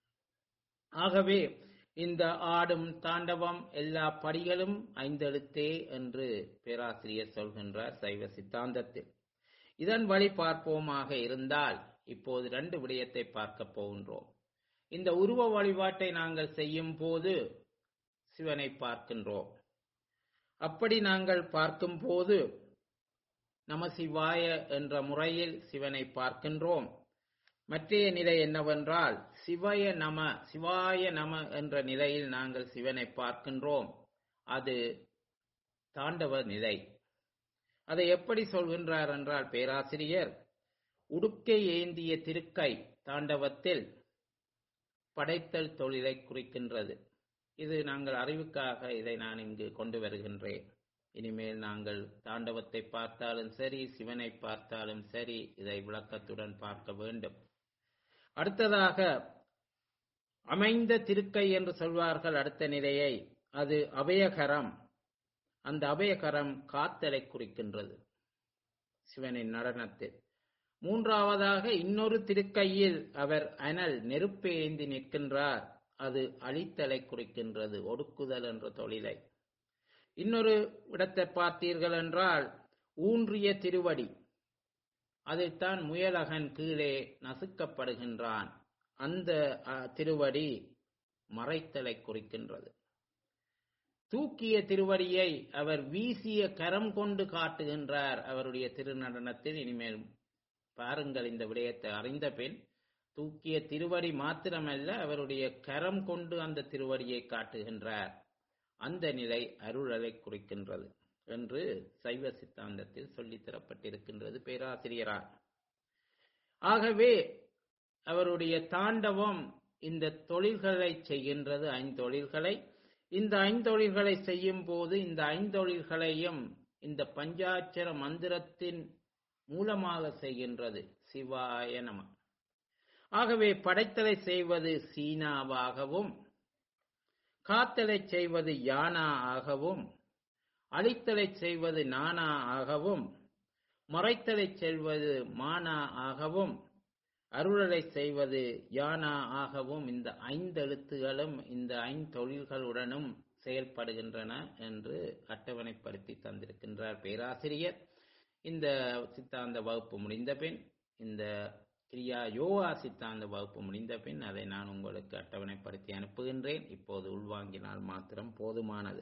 ஆகவே இந்த ஆடும் தாண்டவம் எல்லா படிகளும் ஐந்தெழுத்தே என்று பேராசிரியர் சொல்கின்றார் சைவ சித்தாந்தத்தில் இதன் வழி பார்ப்போமாக இருந்தால் இப்போது ரெண்டு விடயத்தை பார்க்க போகின்றோம் இந்த உருவ வழிபாட்டை நாங்கள் செய்யும் போது சிவனை பார்க்கின்றோம் அப்படி நாங்கள் பார்க்கும் போது நமசிவாய என்ற முறையில் சிவனை பார்க்கின்றோம் மற்றைய நிலை என்னவென்றால் சிவய நம சிவாய நம என்ற நிலையில் நாங்கள் சிவனை பார்க்கின்றோம் அது தாண்டவ நிலை அதை எப்படி சொல்கின்றார் என்றால் பேராசிரியர் உடுக்கை ஏந்திய திருக்கை தாண்டவத்தில் படைத்தல் தொழிலை குறிக்கின்றது இது நாங்கள் அறிவுக்காக இதை நான் இங்கு கொண்டு வருகின்றேன் இனிமேல் நாங்கள் தாண்டவத்தை பார்த்தாலும் சரி சிவனை பார்த்தாலும் சரி இதை விளக்கத்துடன் பார்க்க வேண்டும் அடுத்ததாக அமைந்த திருக்கை என்று சொல்வார்கள் அடுத்த நிலையை அது அபயகரம் அந்த அபயகரம் காத்தலை குறிக்கின்றது சிவனின் நடனத்தில் மூன்றாவதாக இன்னொரு திருக்கையில் அவர் அனல் நெருப்பு ஏந்தி நிற்கின்றார் அது அழித்தலை குறிக்கின்றது ஒடுக்குதல் என்ற தொழிலை இன்னொரு இடத்தை பார்த்தீர்கள் என்றால் ஊன்றிய திருவடி அதைத்தான் முயலகன் கீழே நசுக்கப்படுகின்றான் அந்த திருவடி மறைத்தலை குறிக்கின்றது தூக்கிய திருவடியை அவர் வீசிய கரம் கொண்டு காட்டுகின்றார் அவருடைய திருநடனத்தில் இனிமேல் பாருங்கள் இந்த விடயத்தை அறிந்த பின் தூக்கிய திருவடி மாத்திரமல்ல அவருடைய கரம் கொண்டு அந்த திருவடியை காட்டுகின்றார் அந்த நிலை அருளலை குறிக்கின்றது என்று சைவ சித்தாந்தத்தில் சொல்லித் தரப்பட்டிருக்கின்றது பேராசிரியரார் ஆகவே அவருடைய தாண்டவம் இந்த தொழில்களை செய்கின்றது ஐந்தொழில்களை இந்த ஐந்தொழில்களை செய்யும் போது இந்த ஐந்தொழில்களையும் இந்த பஞ்சாட்சர மந்திரத்தின் மூலமாக செய்கின்றது சிவாய நம ஆகவே படைத்தலை செய்வது சீனாவாகவும் காத்தலை செய்வது யானா ஆகவும் அழித்தலை செய்வது நானா ஆகவும் மறைத்தலை செல்வது மானா ஆகவும் அருளலை செய்வது யானா ஆகவும் இந்த ஐந்தெழுத்துகளும் இந்த ஐந்தொழில்களுடனும் செயல்படுகின்றன என்று அட்டவணைப்படுத்தி தந்திருக்கின்றார் பேராசிரியர் இந்த சித்தாந்த வகுப்பு முடிந்த பின் இந்த கிரியா யோகா சித்தாந்த வகுப்பு முடிந்த பின் அதை நான் உங்களுக்கு அட்டவணைப்படுத்தி அனுப்புகின்றேன் இப்போது உள்வாங்கினால் மாத்திரம் போதுமானது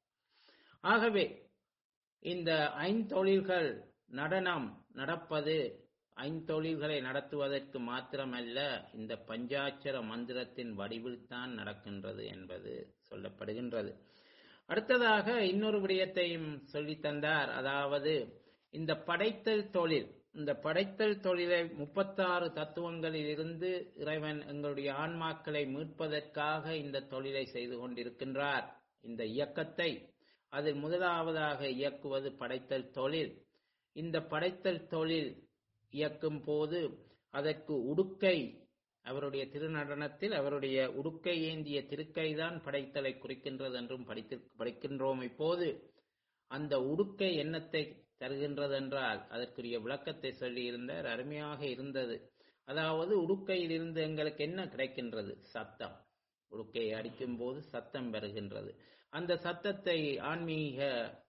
ஆகவே இந்த ஐந்தொழில்கள் நடனம் நடப்பது ஐந்தொழில்களை நடத்துவதற்கு மாத்திரமல்ல இந்த பஞ்சாட்சர மந்திரத்தின் வடிவில்தான் நடக்கின்றது என்பது சொல்லப்படுகின்றது அடுத்ததாக இன்னொரு விடயத்தையும் சொல்லித் தந்தார் அதாவது இந்த படைத்தல் தொழில் இந்த படைத்தல் தொழிலை முப்பத்தாறு தத்துவங்களில் இருந்து இறைவன் எங்களுடைய ஆன்மாக்களை மீட்பதற்காக இந்த தொழிலை செய்து கொண்டிருக்கின்றார் இந்த இயக்கத்தை அதில் முதலாவதாக இயக்குவது படைத்தல் தொழில் இந்த படைத்தல் தொழில் இயக்கும் போது அதற்கு உடுக்கை அவருடைய திருநடனத்தில் அவருடைய உடுக்கை ஏந்திய திருக்கைதான் படைத்தலை குறிக்கின்றது என்றும் படித்து படிக்கின்றோம் இப்போது அந்த உடுக்கை எண்ணத்தை தருகின்றது என்றால் அதற்குரிய விளக்கத்தை சொல்லி இருந்தார் அருமையாக இருந்தது அதாவது உடுக்கையில் இருந்து எங்களுக்கு என்ன கிடைக்கின்றது சத்தம் உடுக்கையை அடிக்கும் போது சத்தம் பெறுகின்றது அந்த சத்தத்தை ஆன்மீக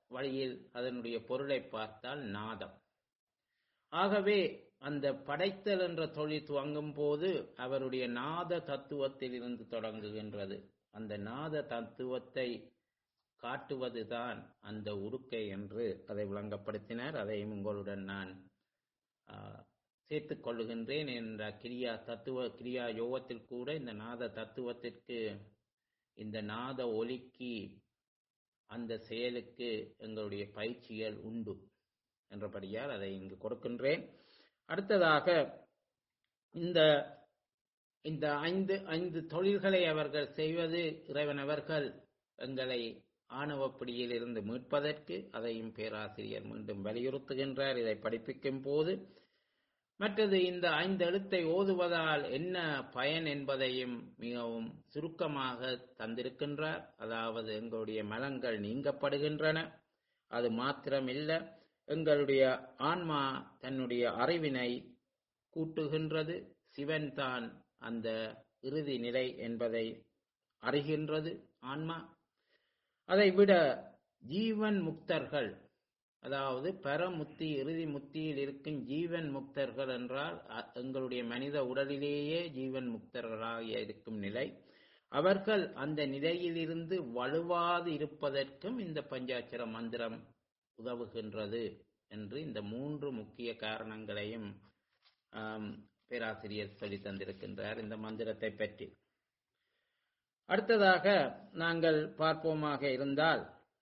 வழியில் அதனுடைய பொருளை பார்த்தால் நாதம் ஆகவே அந்த படைத்தல் என்ற தொழில் துவங்கும் போது அவருடைய நாத தத்துவத்தில் இருந்து தொடங்குகின்றது அந்த நாத தத்துவத்தை காட்டுவதுதான் அந்த உடுக்கை என்று அதை விளங்கப்படுத்தினார் அதையும் உங்களுடன் நான் சேர்த்துக் கொள்ளுகின்றேன் என்ற கிரியா தத்துவ கிரியா யோகத்தில் கூட இந்த நாத தத்துவத்திற்கு இந்த நாத ஒலிக்கு அந்த செயலுக்கு எங்களுடைய பயிற்சிகள் உண்டு என்றபடியால் அதை இங்கு கொடுக்கின்றேன் அடுத்ததாக இந்த இந்த ஐந்து ஐந்து தொழில்களை அவர்கள் செய்வது இறைவன் அவர்கள் எங்களை ஆணவப்பிடியில் இருந்து மீட்பதற்கு அதையும் பேராசிரியர் மீண்டும் வலியுறுத்துகின்றார் இதை படிப்பிக்கும் போது மற்றது இந்த ஐந்து எழுத்தை ஓதுவதால் என்ன பயன் என்பதையும் மிகவும் சுருக்கமாக தந்திருக்கின்றார் அதாவது எங்களுடைய மலங்கள் நீங்கப்படுகின்றன அது மாத்திரமில்லை எங்களுடைய ஆன்மா தன்னுடைய அறிவினை கூட்டுகின்றது சிவன் தான் அந்த இறுதி நிலை என்பதை அறிகின்றது ஆன்மா அதை விட ஜீவன் முக்தர்கள் அதாவது பரமுத்தி இறுதி முத்தியில் இருக்கும் ஜீவன் முக்தர்கள் என்றால் எங்களுடைய மனித உடலிலேயே ஜீவன் முக்தர்களாக இருக்கும் நிலை அவர்கள் அந்த நிலையிலிருந்து வலுவாது இருப்பதற்கும் இந்த பஞ்சாட்சர மந்திரம் உதவுகின்றது என்று இந்த மூன்று முக்கிய காரணங்களையும் பேராசிரியர் சொல்லி தந்திருக்கின்றார் இந்த மந்திரத்தை பற்றி அடுத்ததாக நாங்கள் பார்ப்போமாக இருந்தால்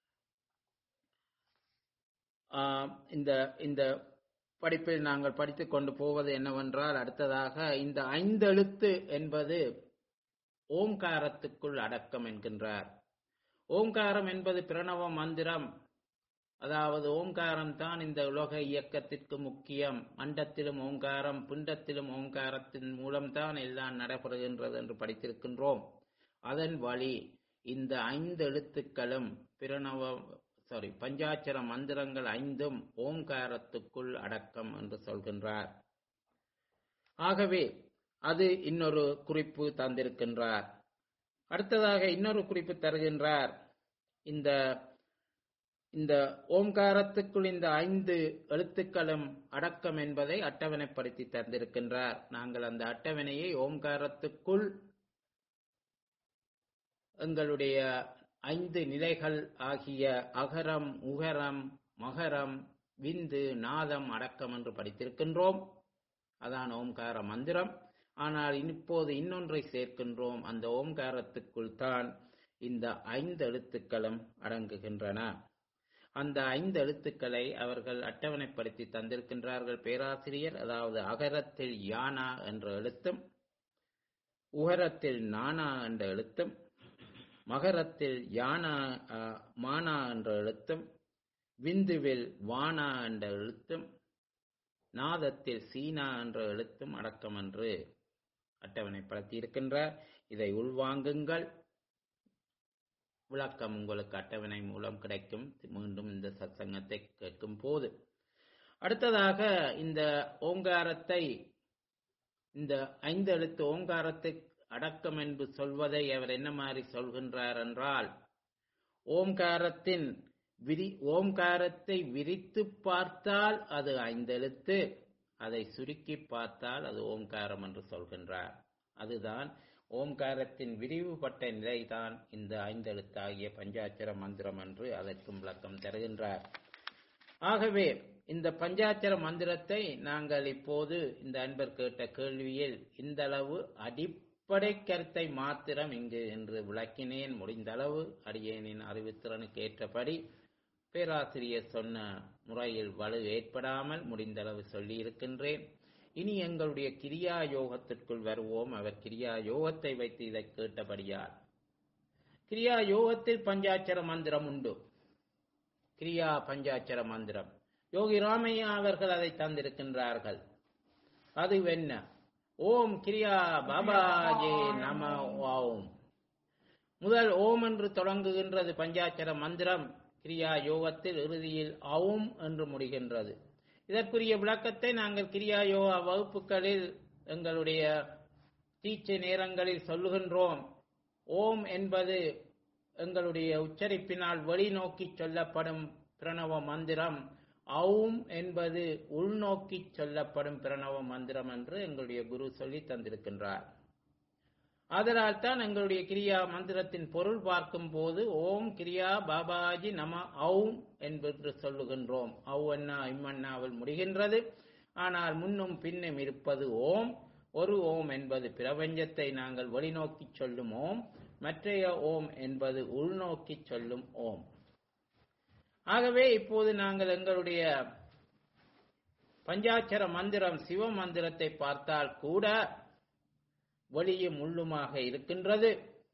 இந்த இந்த படிப்பில் நாங்கள் படித்துக் கொண்டு போவது என்னவென்றால் அடுத்ததாக இந்த ஐந்தெழுத்து என்பது ஓம்காரத்துக்குள் அடக்கம் என்கின்றார் ஓம்காரம் என்பது பிரணவ மந்திரம் அதாவது ஓம்காரம் தான் இந்த உலக இயக்கத்திற்கு முக்கியம் அண்டத்திலும் ஓங்காரம் பிண்டத்திலும் ஓங்காரத்தின் மூலம்தான் எல்லாம் நடைபெறுகின்றது என்று படித்திருக்கின்றோம் அதன் வழி இந்த ஐந்து எழுத்துக்களும் பிரணவ சாரி பஞ்சாட்சர மந்திரங்கள் ஐந்தும் ஓம்காரத்துக்குள் அடக்கம் என்று சொல்கின்றார் ஆகவே அது இன்னொரு குறிப்பு தந்திருக்கின்றார் அடுத்ததாக இன்னொரு குறிப்பு தருகின்றார் இந்த இந்த ஓம்காரத்துக்குள் இந்த ஐந்து எழுத்துக்களும் அடக்கம் என்பதை அட்டவணைப்படுத்தி தந்திருக்கின்றார் நாங்கள் அந்த அட்டவணையை ஓம்காரத்துக்குள் எங்களுடைய ஐந்து நிலைகள் ஆகிய அகரம் உகரம் மகரம் விந்து நாதம் அடக்கம் என்று படித்திருக்கின்றோம் அதான் ஓம்கார மந்திரம் ஆனால் இப்போது இன்னொன்றை சேர்க்கின்றோம் அந்த ஓம்காரத்துக்குள் தான் இந்த ஐந்து எழுத்துக்களும் அடங்குகின்றன அந்த ஐந்து எழுத்துக்களை அவர்கள் அட்டவணைப்படுத்தி தந்திருக்கின்றார்கள் பேராசிரியர் அதாவது அகரத்தில் யானா என்ற எழுத்தும் உகரத்தில் நானா என்ற எழுத்தும் மகரத்தில் யானா மானா என்ற எழுத்தும் விந்துவில் வானா என்ற எழுத்தும் நாதத்தில் சீனா என்ற எழுத்தும் அடக்கம் என்று அட்டவணைப்படுத்தி இருக்கின்றார் இதை உள்வாங்குங்கள் விளக்கம் உங்களுக்கு அட்டவணை மூலம் கிடைக்கும் மீண்டும் இந்த சத்சங்கத்தை கேட்கும் போது அடுத்ததாக இந்த ஓங்காரத்தை இந்த ஐந்து எழுத்து ஓங்காரத்தை அடக்கம் என்று சொல்வதை அவர் என்ன மாதிரி சொல்கின்றார் என்றால் ஓம்காரத்தின் விரி ஓம்காரத்தை விரித்து பார்த்தால் அது ஐந்தெழுத்து அதை சுருக்கி பார்த்தால் அது ஓம்காரம் என்று சொல்கின்றார் அதுதான் ஓம்காரத்தின் விரிவுபட்ட நிலைதான் இந்த ஐந்தெழுத்தாகிய பஞ்சாட்சர மந்திரம் என்று அதற்கும் விளக்கம் தருகின்றார் ஆகவே இந்த பஞ்சாட்சர மந்திரத்தை நாங்கள் இப்போது இந்த அன்பர் கேட்ட கேள்வியில் இந்த அளவு அடிப்படை கருத்தை மாத்திரம் இங்கு என்று விளக்கினேன் முடிந்த அளவு அடியேனின் அறிவுத்திறனுக்கு ஏற்றபடி பேராசிரியர் சொன்ன முறையில் வலு ஏற்படாமல் முடிந்தளவு சொல்லி இருக்கின்றேன் இனி எங்களுடைய கிரியா யோகத்திற்குள் வருவோம் அவர் கிரியா யோகத்தை வைத்து இதை கேட்டபடியால் கிரியா யோகத்தில் பஞ்சாட்சர மந்திரம் உண்டு கிரியா பஞ்சாட்சர மந்திரம் யோகி ராமையா அவர்கள் அதை தந்திருக்கின்றார்கள் அது என்ன ஓம் கிரியா பாபாஜே நம ஓம் முதல் ஓம் என்று தொடங்குகின்றது பஞ்சாட்சர மந்திரம் கிரியா யோகத்தில் இறுதியில் அவும் என்று முடிகின்றது இதற்குரிய விளக்கத்தை நாங்கள் கிரியா யோகா வகுப்புகளில் எங்களுடைய டீச்சை நேரங்களில் சொல்லுகின்றோம் ஓம் என்பது எங்களுடைய உச்சரிப்பினால் வெளிநோக்கி சொல்லப்படும் பிரணவ மந்திரம் அவும் என்பது உள்நோக்கி சொல்லப்படும் பிரணவ மந்திரம் என்று எங்களுடைய குரு சொல்லி தந்திருக்கின்றார் அதனால் தான் எங்களுடைய கிரியா மந்திரத்தின் பொருள் பார்க்கும் போது ஓம் கிரியா பாபாஜி நம ஔம் என்பது சொல்லுகின்றோம் ஔ அண்ணா இம்மண்ணாவில் முடிகின்றது ஆனால் முன்னும் பின்னும் இருப்பது ஓம் ஒரு ஓம் என்பது பிரபஞ்சத்தை நாங்கள் வெளிநோக்கி சொல்லும் ஓம் மற்றைய ஓம் என்பது உள்நோக்கி சொல்லும் ஓம் ஆகவே இப்போது நாங்கள் எங்களுடைய பஞ்சாட்சர மந்திரம் சிவ மந்திரத்தை பார்த்தால் கூட வெளியும் உள்ளுமாக இருக்கின்றது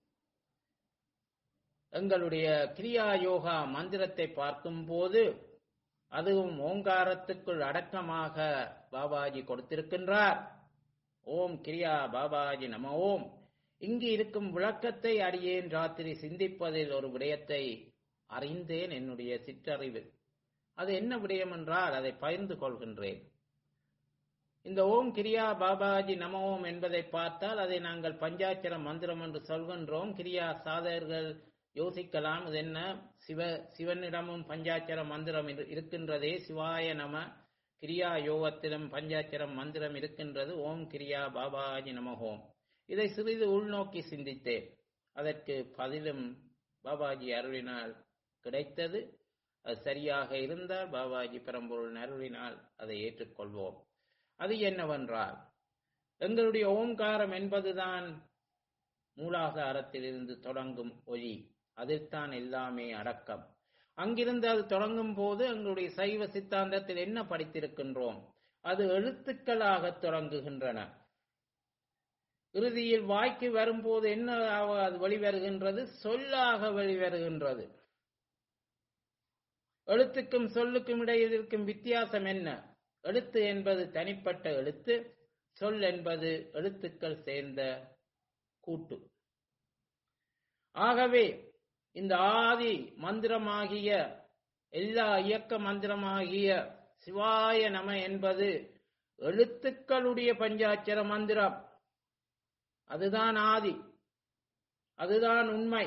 எங்களுடைய கிரியா யோகா மந்திரத்தை பார்க்கும்போது அதுவும் ஓங்காரத்துக்குள் அடக்கமாக பாபாஜி கொடுத்திருக்கின்றார் ஓம் கிரியா பாபாஜி நம ஓம் இங்கு இருக்கும் விளக்கத்தை அடியேன் ராத்திரி சிந்திப்பதில் ஒரு விடயத்தை அறிந்தேன் என்னுடைய சிற்றறிவில் அது என்ன விடயம் என்றால் அதை பகிர்ந்து கொள்கின்றேன் இந்த ஓம் கிரியா பாபாஜி நம ஓம் என்பதை பார்த்தால் அதை நாங்கள் பஞ்சாட்சர மந்திரம் என்று சொல்கின்றோம் கிரியா சாதகர்கள் யோசிக்கலாம் இது என்ன சிவ சிவனிடமும் பஞ்சாட்சர மந்திரம் இரு- இருக்கின்றதே சிவாய நம கிரியா யோகத்திலும் பஞ்சாட்சர மந்திரம் இருக்கின்றது ஓம் கிரியா பாபாஜி நம ஓம் இதை சிறிது உள்நோக்கி சிந்தித்தேன் அதற்கு பதிலும் பாபாஜி அருளினால் கிடைத்தது அது சரியாக இருந்தால் பாபாஜி பெரம்பொருள் அருளினால் அதை ஏற்றுக்கொள்வோம் அது என்னவென்றால் எங்களுடைய ஓம்காரம் என்பதுதான் மூலாதாரத்திலிருந்து தொடங்கும் ஒலி அதில்தான் எல்லாமே அடக்கம் அங்கிருந்து அது தொடங்கும் போது எங்களுடைய சைவ சித்தாந்தத்தில் என்ன படித்திருக்கின்றோம் அது எழுத்துக்களாக தொடங்குகின்றன இறுதியில் வாய்க்கு வரும்போது என்ன ஆக அது வெளிவருகின்றது சொல்லாக வெளிவருகின்றது எழுத்துக்கும் சொல்லுக்கும் இடையில் இருக்கும் வித்தியாசம் என்ன எழுத்து என்பது தனிப்பட்ட எழுத்து சொல் என்பது எழுத்துக்கள் சேர்ந்த கூட்டு ஆகவே இந்த ஆதி மந்திரமாகிய எல்லா இயக்க மந்திரமாகிய சிவாய நம என்பது எழுத்துக்களுடைய பஞ்சாட்சர மந்திரம் அதுதான் ஆதி அதுதான் உண்மை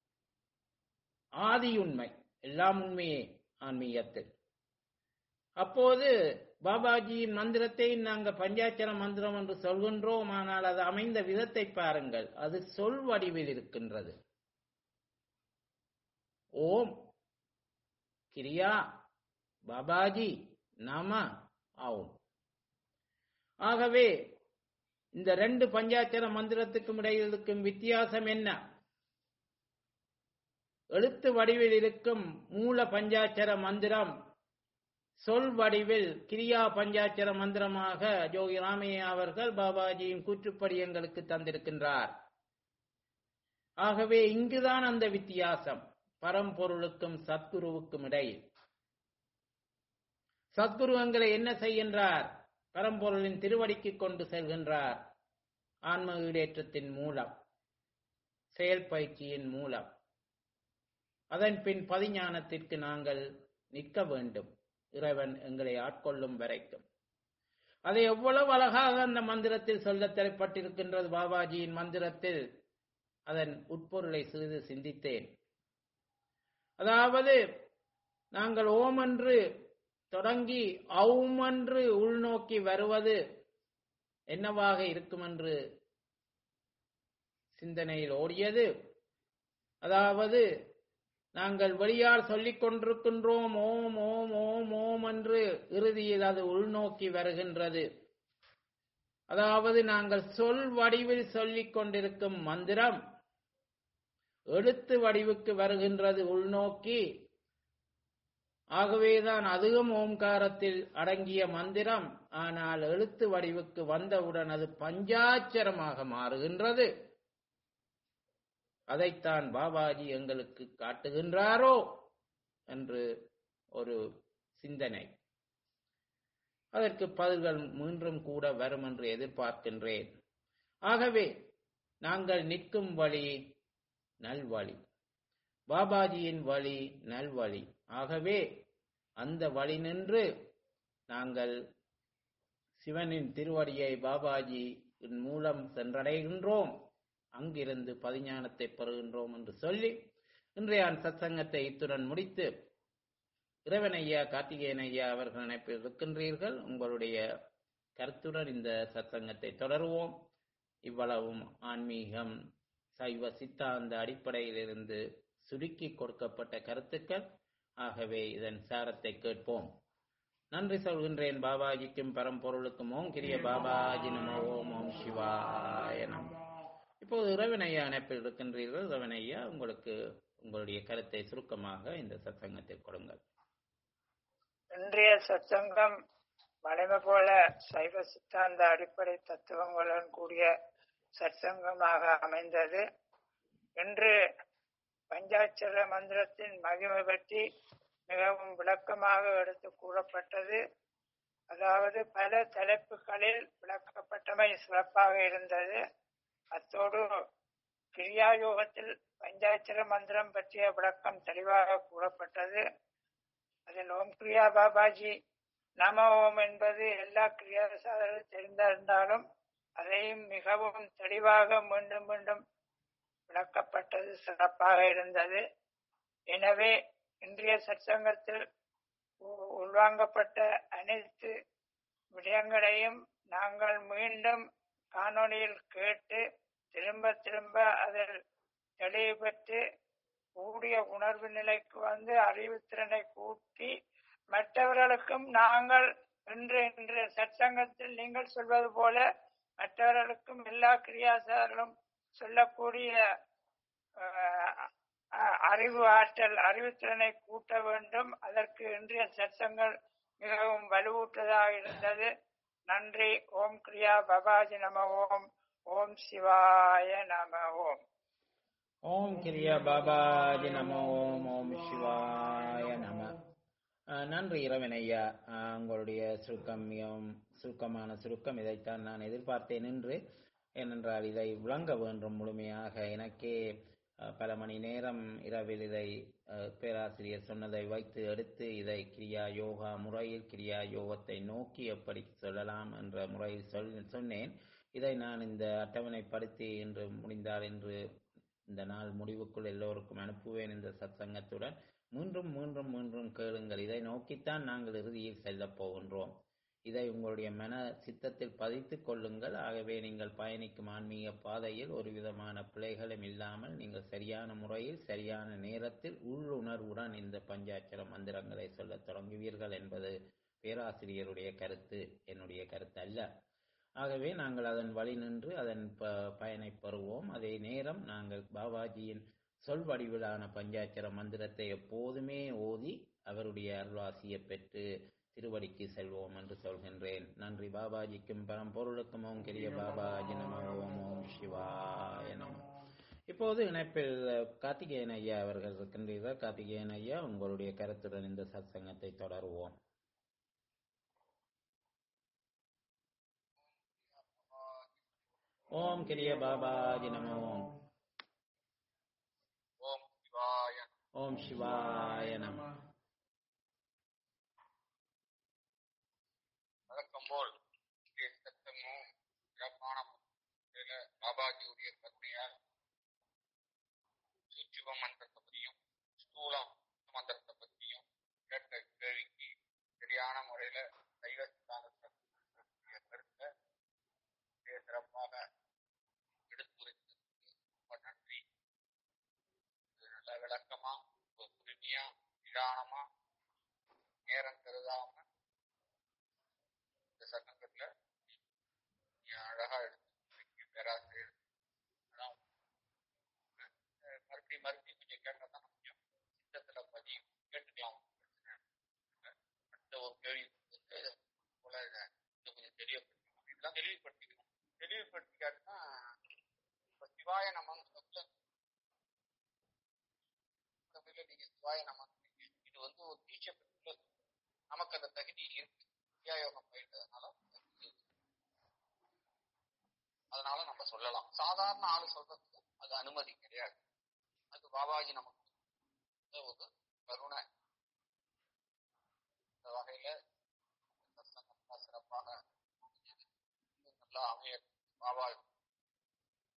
ஆதி உண்மை எல்லாம் உண்மையே ஆன்மீகத்தில் அப்போது பாபாஜியின் மந்திரத்தை நாங்கள் பஞ்சாட்சர மந்திரம் என்று சொல்கின்றோம் ஆனால் அது அமைந்த விதத்தை பாருங்கள் அது சொல் வடிவில் இருக்கின்றது ஓம் கிரியா பாபாஜி நம ஆவும் ஆகவே இந்த ரெண்டு பஞ்சாட்சர மந்திரத்துக்கும் இடையில் இருக்கும் வித்தியாசம் என்ன எழுத்து வடிவில் இருக்கும் மூல பஞ்சாட்சர மந்திரம் சொல் வடிவில் கிரியா பஞ்சாட்சர மந்திரமாக ஜோகி ராமையா அவர்கள் பாபாஜியின் கூற்றுப்படி எங்களுக்கு தந்திருக்கின்றார் ஆகவே இங்குதான் அந்த வித்தியாசம் பரம்பொருளுக்கும் சத்குருவுக்கும் இடையில் சத்குரு எங்களை என்ன செய்கின்றார் பரம்பொருளின் திருவடிக்கு கொண்டு செல்கின்றார் ஆன்ம ஈடேற்றத்தின் மூலம் செயல் பயிற்சியின் மூலம் அதன் பின் பதிஞானத்திற்கு நாங்கள் நிற்க வேண்டும் இறைவன் எங்களை ஆட்கொள்ளும் வரைக்கும் அதை எவ்வளவு அழகாக அந்த மந்திரத்தில் சொல்லத் தலைப்பட்டிருக்கின்றது பாபாஜியின் மந்திரத்தில் அதன் உட்பொருளை சிறிது சிந்தித்தேன் அதாவது நாங்கள் ஓம் என்று தொடங்கி அவும் என்று உள்நோக்கி வருவது என்னவாக இருக்கும் என்று சிந்தனையில் ஓடியது அதாவது நாங்கள் வெளியால் சொல்லிக் கொண்டிருக்கின்றோம் ஓம் ஓம் ஓம் ஓம் என்று இறுதியில் அது உள்நோக்கி வருகின்றது அதாவது நாங்கள் சொல் வடிவில் சொல்லிக் கொண்டிருக்கும் மந்திரம் எழுத்து வடிவுக்கு வருகின்றது உள்நோக்கி ஆகவேதான் அதுவும் ஓம்காரத்தில் அடங்கிய மந்திரம் ஆனால் எழுத்து வடிவுக்கு வந்தவுடன் அது பஞ்சாட்சரமாக மாறுகின்றது அதைத்தான் பாபாஜி எங்களுக்கு காட்டுகின்றாரோ என்று ஒரு சிந்தனை அதற்கு பதில்கள் மீண்டும் கூட வரும் என்று எதிர்பார்க்கின்றேன் ஆகவே நாங்கள் நிற்கும் வழி நல்வழி பாபாஜியின் வழி நல்வழி ஆகவே அந்த வழி நின்று நாங்கள் சிவனின் திருவடியை பாபாஜி மூலம் சென்றடைகின்றோம் அங்கிருந்து பதிஞானத்தை பெறுகின்றோம் என்று சொல்லி இன்றைய சத்சங்கத்தை இத்துடன் முடித்து இறைவன் ஐயா கார்த்திகேயன் ஐயா அவர்கள் இணைப்பில் இருக்கின்றீர்கள் உங்களுடைய கருத்துடன் இந்த சத்சங்கத்தை தொடருவோம் இவ்வளவும் ஆன்மீகம் சைவ சித்தாந்த அடிப்படையிலிருந்து சுருக்கி கொடுக்கப்பட்ட கருத்துக்கள் ஆகவே இதன் சாரத்தை கேட்போம் நன்றி சொல்கின்றேன் பாபாஜிக்கும் பரம்பொருளுக்கும் ஓம் கிரிய பாபாஜி நம ஓம் ஓம் சிவாய நம இப்போது இறைவன் ஐயா இணைப்பில் இருக்கின்றீர்கள் இறைவன் ஐயா உங்களுக்கு உங்களுடைய கருத்தை சுருக்கமாக இந்த சத்சங்கத்தில் கொடுங்கள் இன்றைய சத்சங்கம் வலிமை போல சைவ சித்தாந்த அடிப்படை தத்துவங்களுடன் கூடிய சத்சங்கமாக அமைந்தது இன்று பஞ்சாட்சர மந்திரத்தின் மகிமை பற்றி மிகவும் விளக்கமாக எடுத்து கூறப்பட்டது அதாவது பல தலைப்புகளில் விளக்கப்பட்டமை சிறப்பாக இருந்தது அத்தோடு கிரியாயோகத்தில் பஞ்சாட்சர மந்திரம் பற்றிய விளக்கம் தெளிவாக கூறப்பட்டது அதில் ஓம் கிரியா பாபாஜி நம ஓம் என்பது எல்லா கிரியாசாரரும் தெரிந்திருந்தாலும் அதையும் மிகவும் தெளிவாக மீண்டும் மீண்டும் விளக்கப்பட்டது சிறப்பாக இருந்தது எனவே இன்றைய சற்சங்கத்தில் உ- உள்வாங்கப்பட்ட அனைத்து விடயங்களையும் நாங்கள் மீண்டும் காணொளியில் கேட்டு திரும்ப திரும்ப அதில் தெளிவு பெற்று கூடிய உணர்வு நிலைக்கு வந்து அறிவுத்திறனை கூட்டி மற்றவர்களுக்கும் நாங்கள் இன்று இன்று சற்சங்கத்தில் நீங்கள் சொல்வது போல மற்றவர்களுக்கும் எல்லா கிரியாசாரர்களும் சொல்லக்கூடிய அஹ், அஹ், அறிவு ஆற்றல் அறிவுத்திறனை கூட்ட வேண்டும் அதற்கு இன்றைய சற்சங்கள் மிகவும் வலுவூட்டதாக இருந்தது நன்றி ஓம் கிரியா பபாஜி நம ஓம் ஓம் சிவாய நம ஓம் ஓம் கிரியா பாபாஜி நம ஓம் ஓம் சிவாய நம அஹ், நன்றி இரவன் ஐயா அஹ், உங்களுடைய சுருக்கம் மிகவும் சுருக்கமான சுருக்கம் இதைத்தான் நான் எதிர்பார்த்தேன் என்று ஏனென்றால் இதை விளங்க வேண்டும் முழுமையாக எனக்கே அஹ், பல மணி நேரம் இரவில் இதை அஹ், பேராசிரியர் சொன்னதை வைத்து எடுத்து இதை கிரியா யோகா முறையில் கிரியா யோகத்தை நோக்கி எப்படி சொல்லலாம் என்ற முறையில் சொல் சொன்னேன் இதை நான் இந்த அட்டவணைப்படுத்தி இன்று முடிந்தால் இன்று இந்த நாள் முடிவுக்குள் எல்லோருக்கும் அனுப்புவேன் இந்த சத்சங்கத்துடன் மீண்டும் மீண்டும் மீண்டும் கேளுங்கள் இதை நோக்கித்தான் நாங்கள் இறுதியில் செல்லப் போகின்றோம் இதை உங்களுடைய மன சித்தத்தில் பதித்துக் கொள்ளுங்கள் ஆகவே நீங்கள் பயணிக்கும் ஆன்மீக பாதையில் ஒரு விதமான பிழைகளும் இல்லாமல் நீங்கள் சரியான முறையில் சரியான நேரத்தில் உள்ளுணர்வுடன் இந்த பஞ்சாட்சர மந்திரங்களை சொல்லத் தொடங்குவீர்கள் என்பது பேராசிரியருடைய கருத்து என்னுடைய கருத்து அல்ல ஆகவே நாங்கள் அதன் வழி நின்று அதன் ப பயனை பெறுவோம் அதே நேரம் நாங்கள் பாபாஜியின் சொல் வடிவிலான பஞ்சாட்சர மந்திரத்தை எப்போதுமே ஓதி அவருடைய அருளாசியை பெற்று திருவடிக்கு செல்வோம் என்று சொல்கின்றேன் நன்றி பாபாஜிக்கும் பரம்பொருளுக்கும் ஓம் கிரிய பாபாஜி நம ஓம் ஓம் சிவாய நம இப்போது இணைப்பில் கார்த்திகேயன் ஐயா அவர்கள் இருக்கின்றீர்கள் கார்த்திகேயன் ஐயா உங்களுடைய கருத்துடன் இந்த சத்சங்கத்தை தொடருவோம் ஓம் கிரிய பாபாஜி நம ஓம் ஓம் சிவாய ஓம் சிவாய நம வழக்கம் போல் இங்கே சத்தமும் சிறப்பான முறையில பாபாஜியுடைய கருணையால் சூட்சும மந்திரத்தை பற்றியும் ஸ்தூலம் மந்திரத்தை பற்றியும் கேட்ட கேள்விக்கு சரியான முறையில சைவ சித்தாந்தத்தை கருத்தை மிக சிறப்பாக எடுத்துரைத்ததுக்கு ரொம்ப நன்றி இது நல்ல விளக்கமா ஒரு புதுமையா நிதானமா நேரம் கருதாம இந்த சட்டங்கள்ல நீ அழகா எடுத்து பேராசிரியர் அதான், அஹ், மறுபடியும் மறுபடியும் கொஞ்சம் கேட்டதான் கொஞ்சம் சித்தத்துல பதியும் கேட்டுக்கலாம் பிரச்சனை இல்லை. அடுத்த ஒரு கேள்வி வந்து, போல இதை இன்னும் கொஞ்சம் தெளிவுபடுத்திக்கணும் இதெல்லாம் தெளிவுபடுத்திக்கணும் தெளிவுபடுத்திக்காட்டுனா இப்ப சிவாய நமன்னு சொல்ல தமிழ்ல நீங்க சிவாய நமன் இது வந்து ஒரு டீச்சர் நமக்கு அந்த தகுதி இருக்கு கிரியாயோகம் பயின்றதுனால அதனால நம்ம சொல்லலாம் சாதாரண ஆளு சொல்றதுக்கு அது அனுமதி கிடையாது அது பாபாஜி நமக்கு கொடுத்த ஒரு கருணை இந்த வகையில இந்த சங்கம் தான் சிறப்பாக அமைஞ்சது. இன்னும் நல்லா அமைய பாபா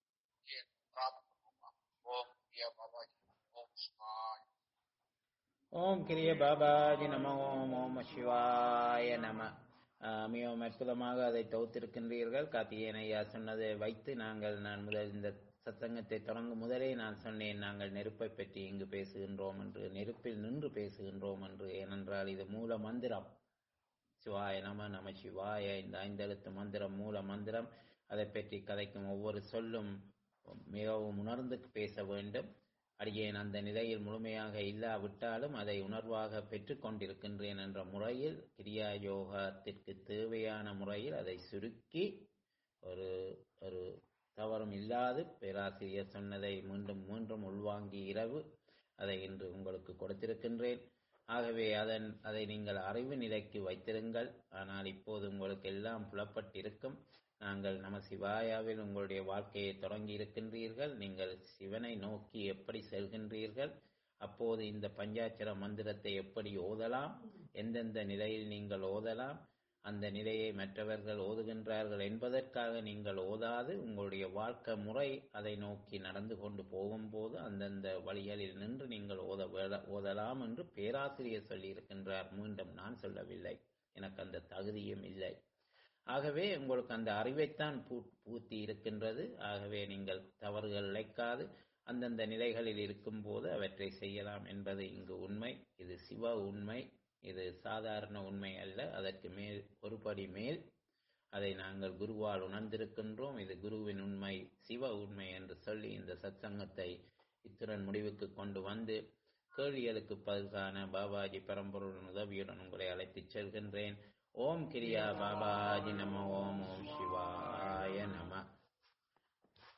பிரார்த்தனை பண்ணுவோமா? ஓம் பிரியா பாபாஜி ஓம் ஸ்மாய் ஓம் கிரிய பாபாஜி நம ஓம் ஓம் சிவாய நம ஆஹ் மிகவும் அற்புதமாக அதை தொகுத்திருக்கின்றீர்கள் கார்த்திகேயன் ஐயா சொன்னதை வைத்து நாங்கள் நான் முதல் இந்த சத்சங்கத்தை தொடங்கும் முதலே நான் சொன்னேன் நாங்கள் நெருப்பை பற்றி இங்கு பேசுகின்றோம் என்று நெருப்பில் நின்று பேசுகின்றோம் என்று ஏனென்றால் இது மூல மந்திரம் சிவாய நம நம சிவாய இந்த ஐந்தெழுத்து மந்திரம் மூல மந்திரம் அதை பற்றி கதைக்கும் ஒவ்வொரு சொல்லும் மிகவும் உணர்ந்து பேச வேண்டும் அடியேன் அந்த நிலையில் முழுமையாக இல்லாவிட்டாலும் அதை உணர்வாக பெற்றுக்கொண்டிருக்கின்றேன் என்ற முறையில் கிரியா யோகத்திற்கு தேவையான முறையில் அதை சுருக்கி ஒரு ஒரு தவறும் இல்லாது பேராசிரியர் சொன்னதை மீண்டும் மீண்டும் உள்வாங்கி இரவு அதை இன்று உங்களுக்கு கொடுத்திருக்கின்றேன் ஆகவே அதன் அதை நீங்கள் அறிவு நிலைக்கு வைத்திருங்கள் ஆனால் இப்போது உங்களுக்கு எல்லாம் புலப்பட்டிருக்கும் நாங்கள் நம சிவாயாவில் உங்களுடைய வாழ்க்கையை தொடங்கி இருக்கின்றீர்கள் நீங்கள் சிவனை நோக்கி எப்படி செல்கின்றீர்கள் அப்போது இந்த பஞ்சாட்சர மந்திரத்தை எப்படி ஓதலாம் எந்தெந்த நிலையில் நீங்கள் ஓதலாம் அந்த நிலையை மற்றவர்கள் ஓதுகின்றார்கள் என்பதற்காக நீங்கள் ஓதாது உங்களுடைய வாழ்க்கை முறை அதை நோக்கி நடந்து கொண்டு போகும்போது அந்தந்த வழிகளில் நின்று நீங்கள் ஓத வேல- ஓதலாம் என்று பேராசிரியர் சொல்லியிருக்கின்றார் மீண்டும் நான் சொல்லவில்லை எனக்கு அந்த தகுதியும் இல்லை ஆகவே உங்களுக்கு அந்த அறிவைத்தான் பூ பூத்தி இருக்கின்றது ஆகவே நீங்கள் தவறுகள் இழைக்காது அந்தந்த நிலைகளில் இருக்கும்போது அவற்றை செய்யலாம் என்பது இங்கு உண்மை இது சிவ உண்மை இது சாதாரண உண்மை அல்ல அதற்கு மேல் ஒருபடி மேல் அதை நாங்கள் குருவால் உணர்ந்திருக்கின்றோம் இது குருவின் உண்மை சிவ உண்மை என்று சொல்லி இந்த சத்சங்கத்தை இத்துடன் முடிவுக்கு கொண்டு வந்து கேள்விகளுக்கு பதில்கான பாபாஜி பரம்பொருளின் உதவியுடன் உங்களை அழைத்துச் செல்கின்றேன் ஓம் கிரியா பாபாஜி நம ஓம் ஓம் சிவாய நம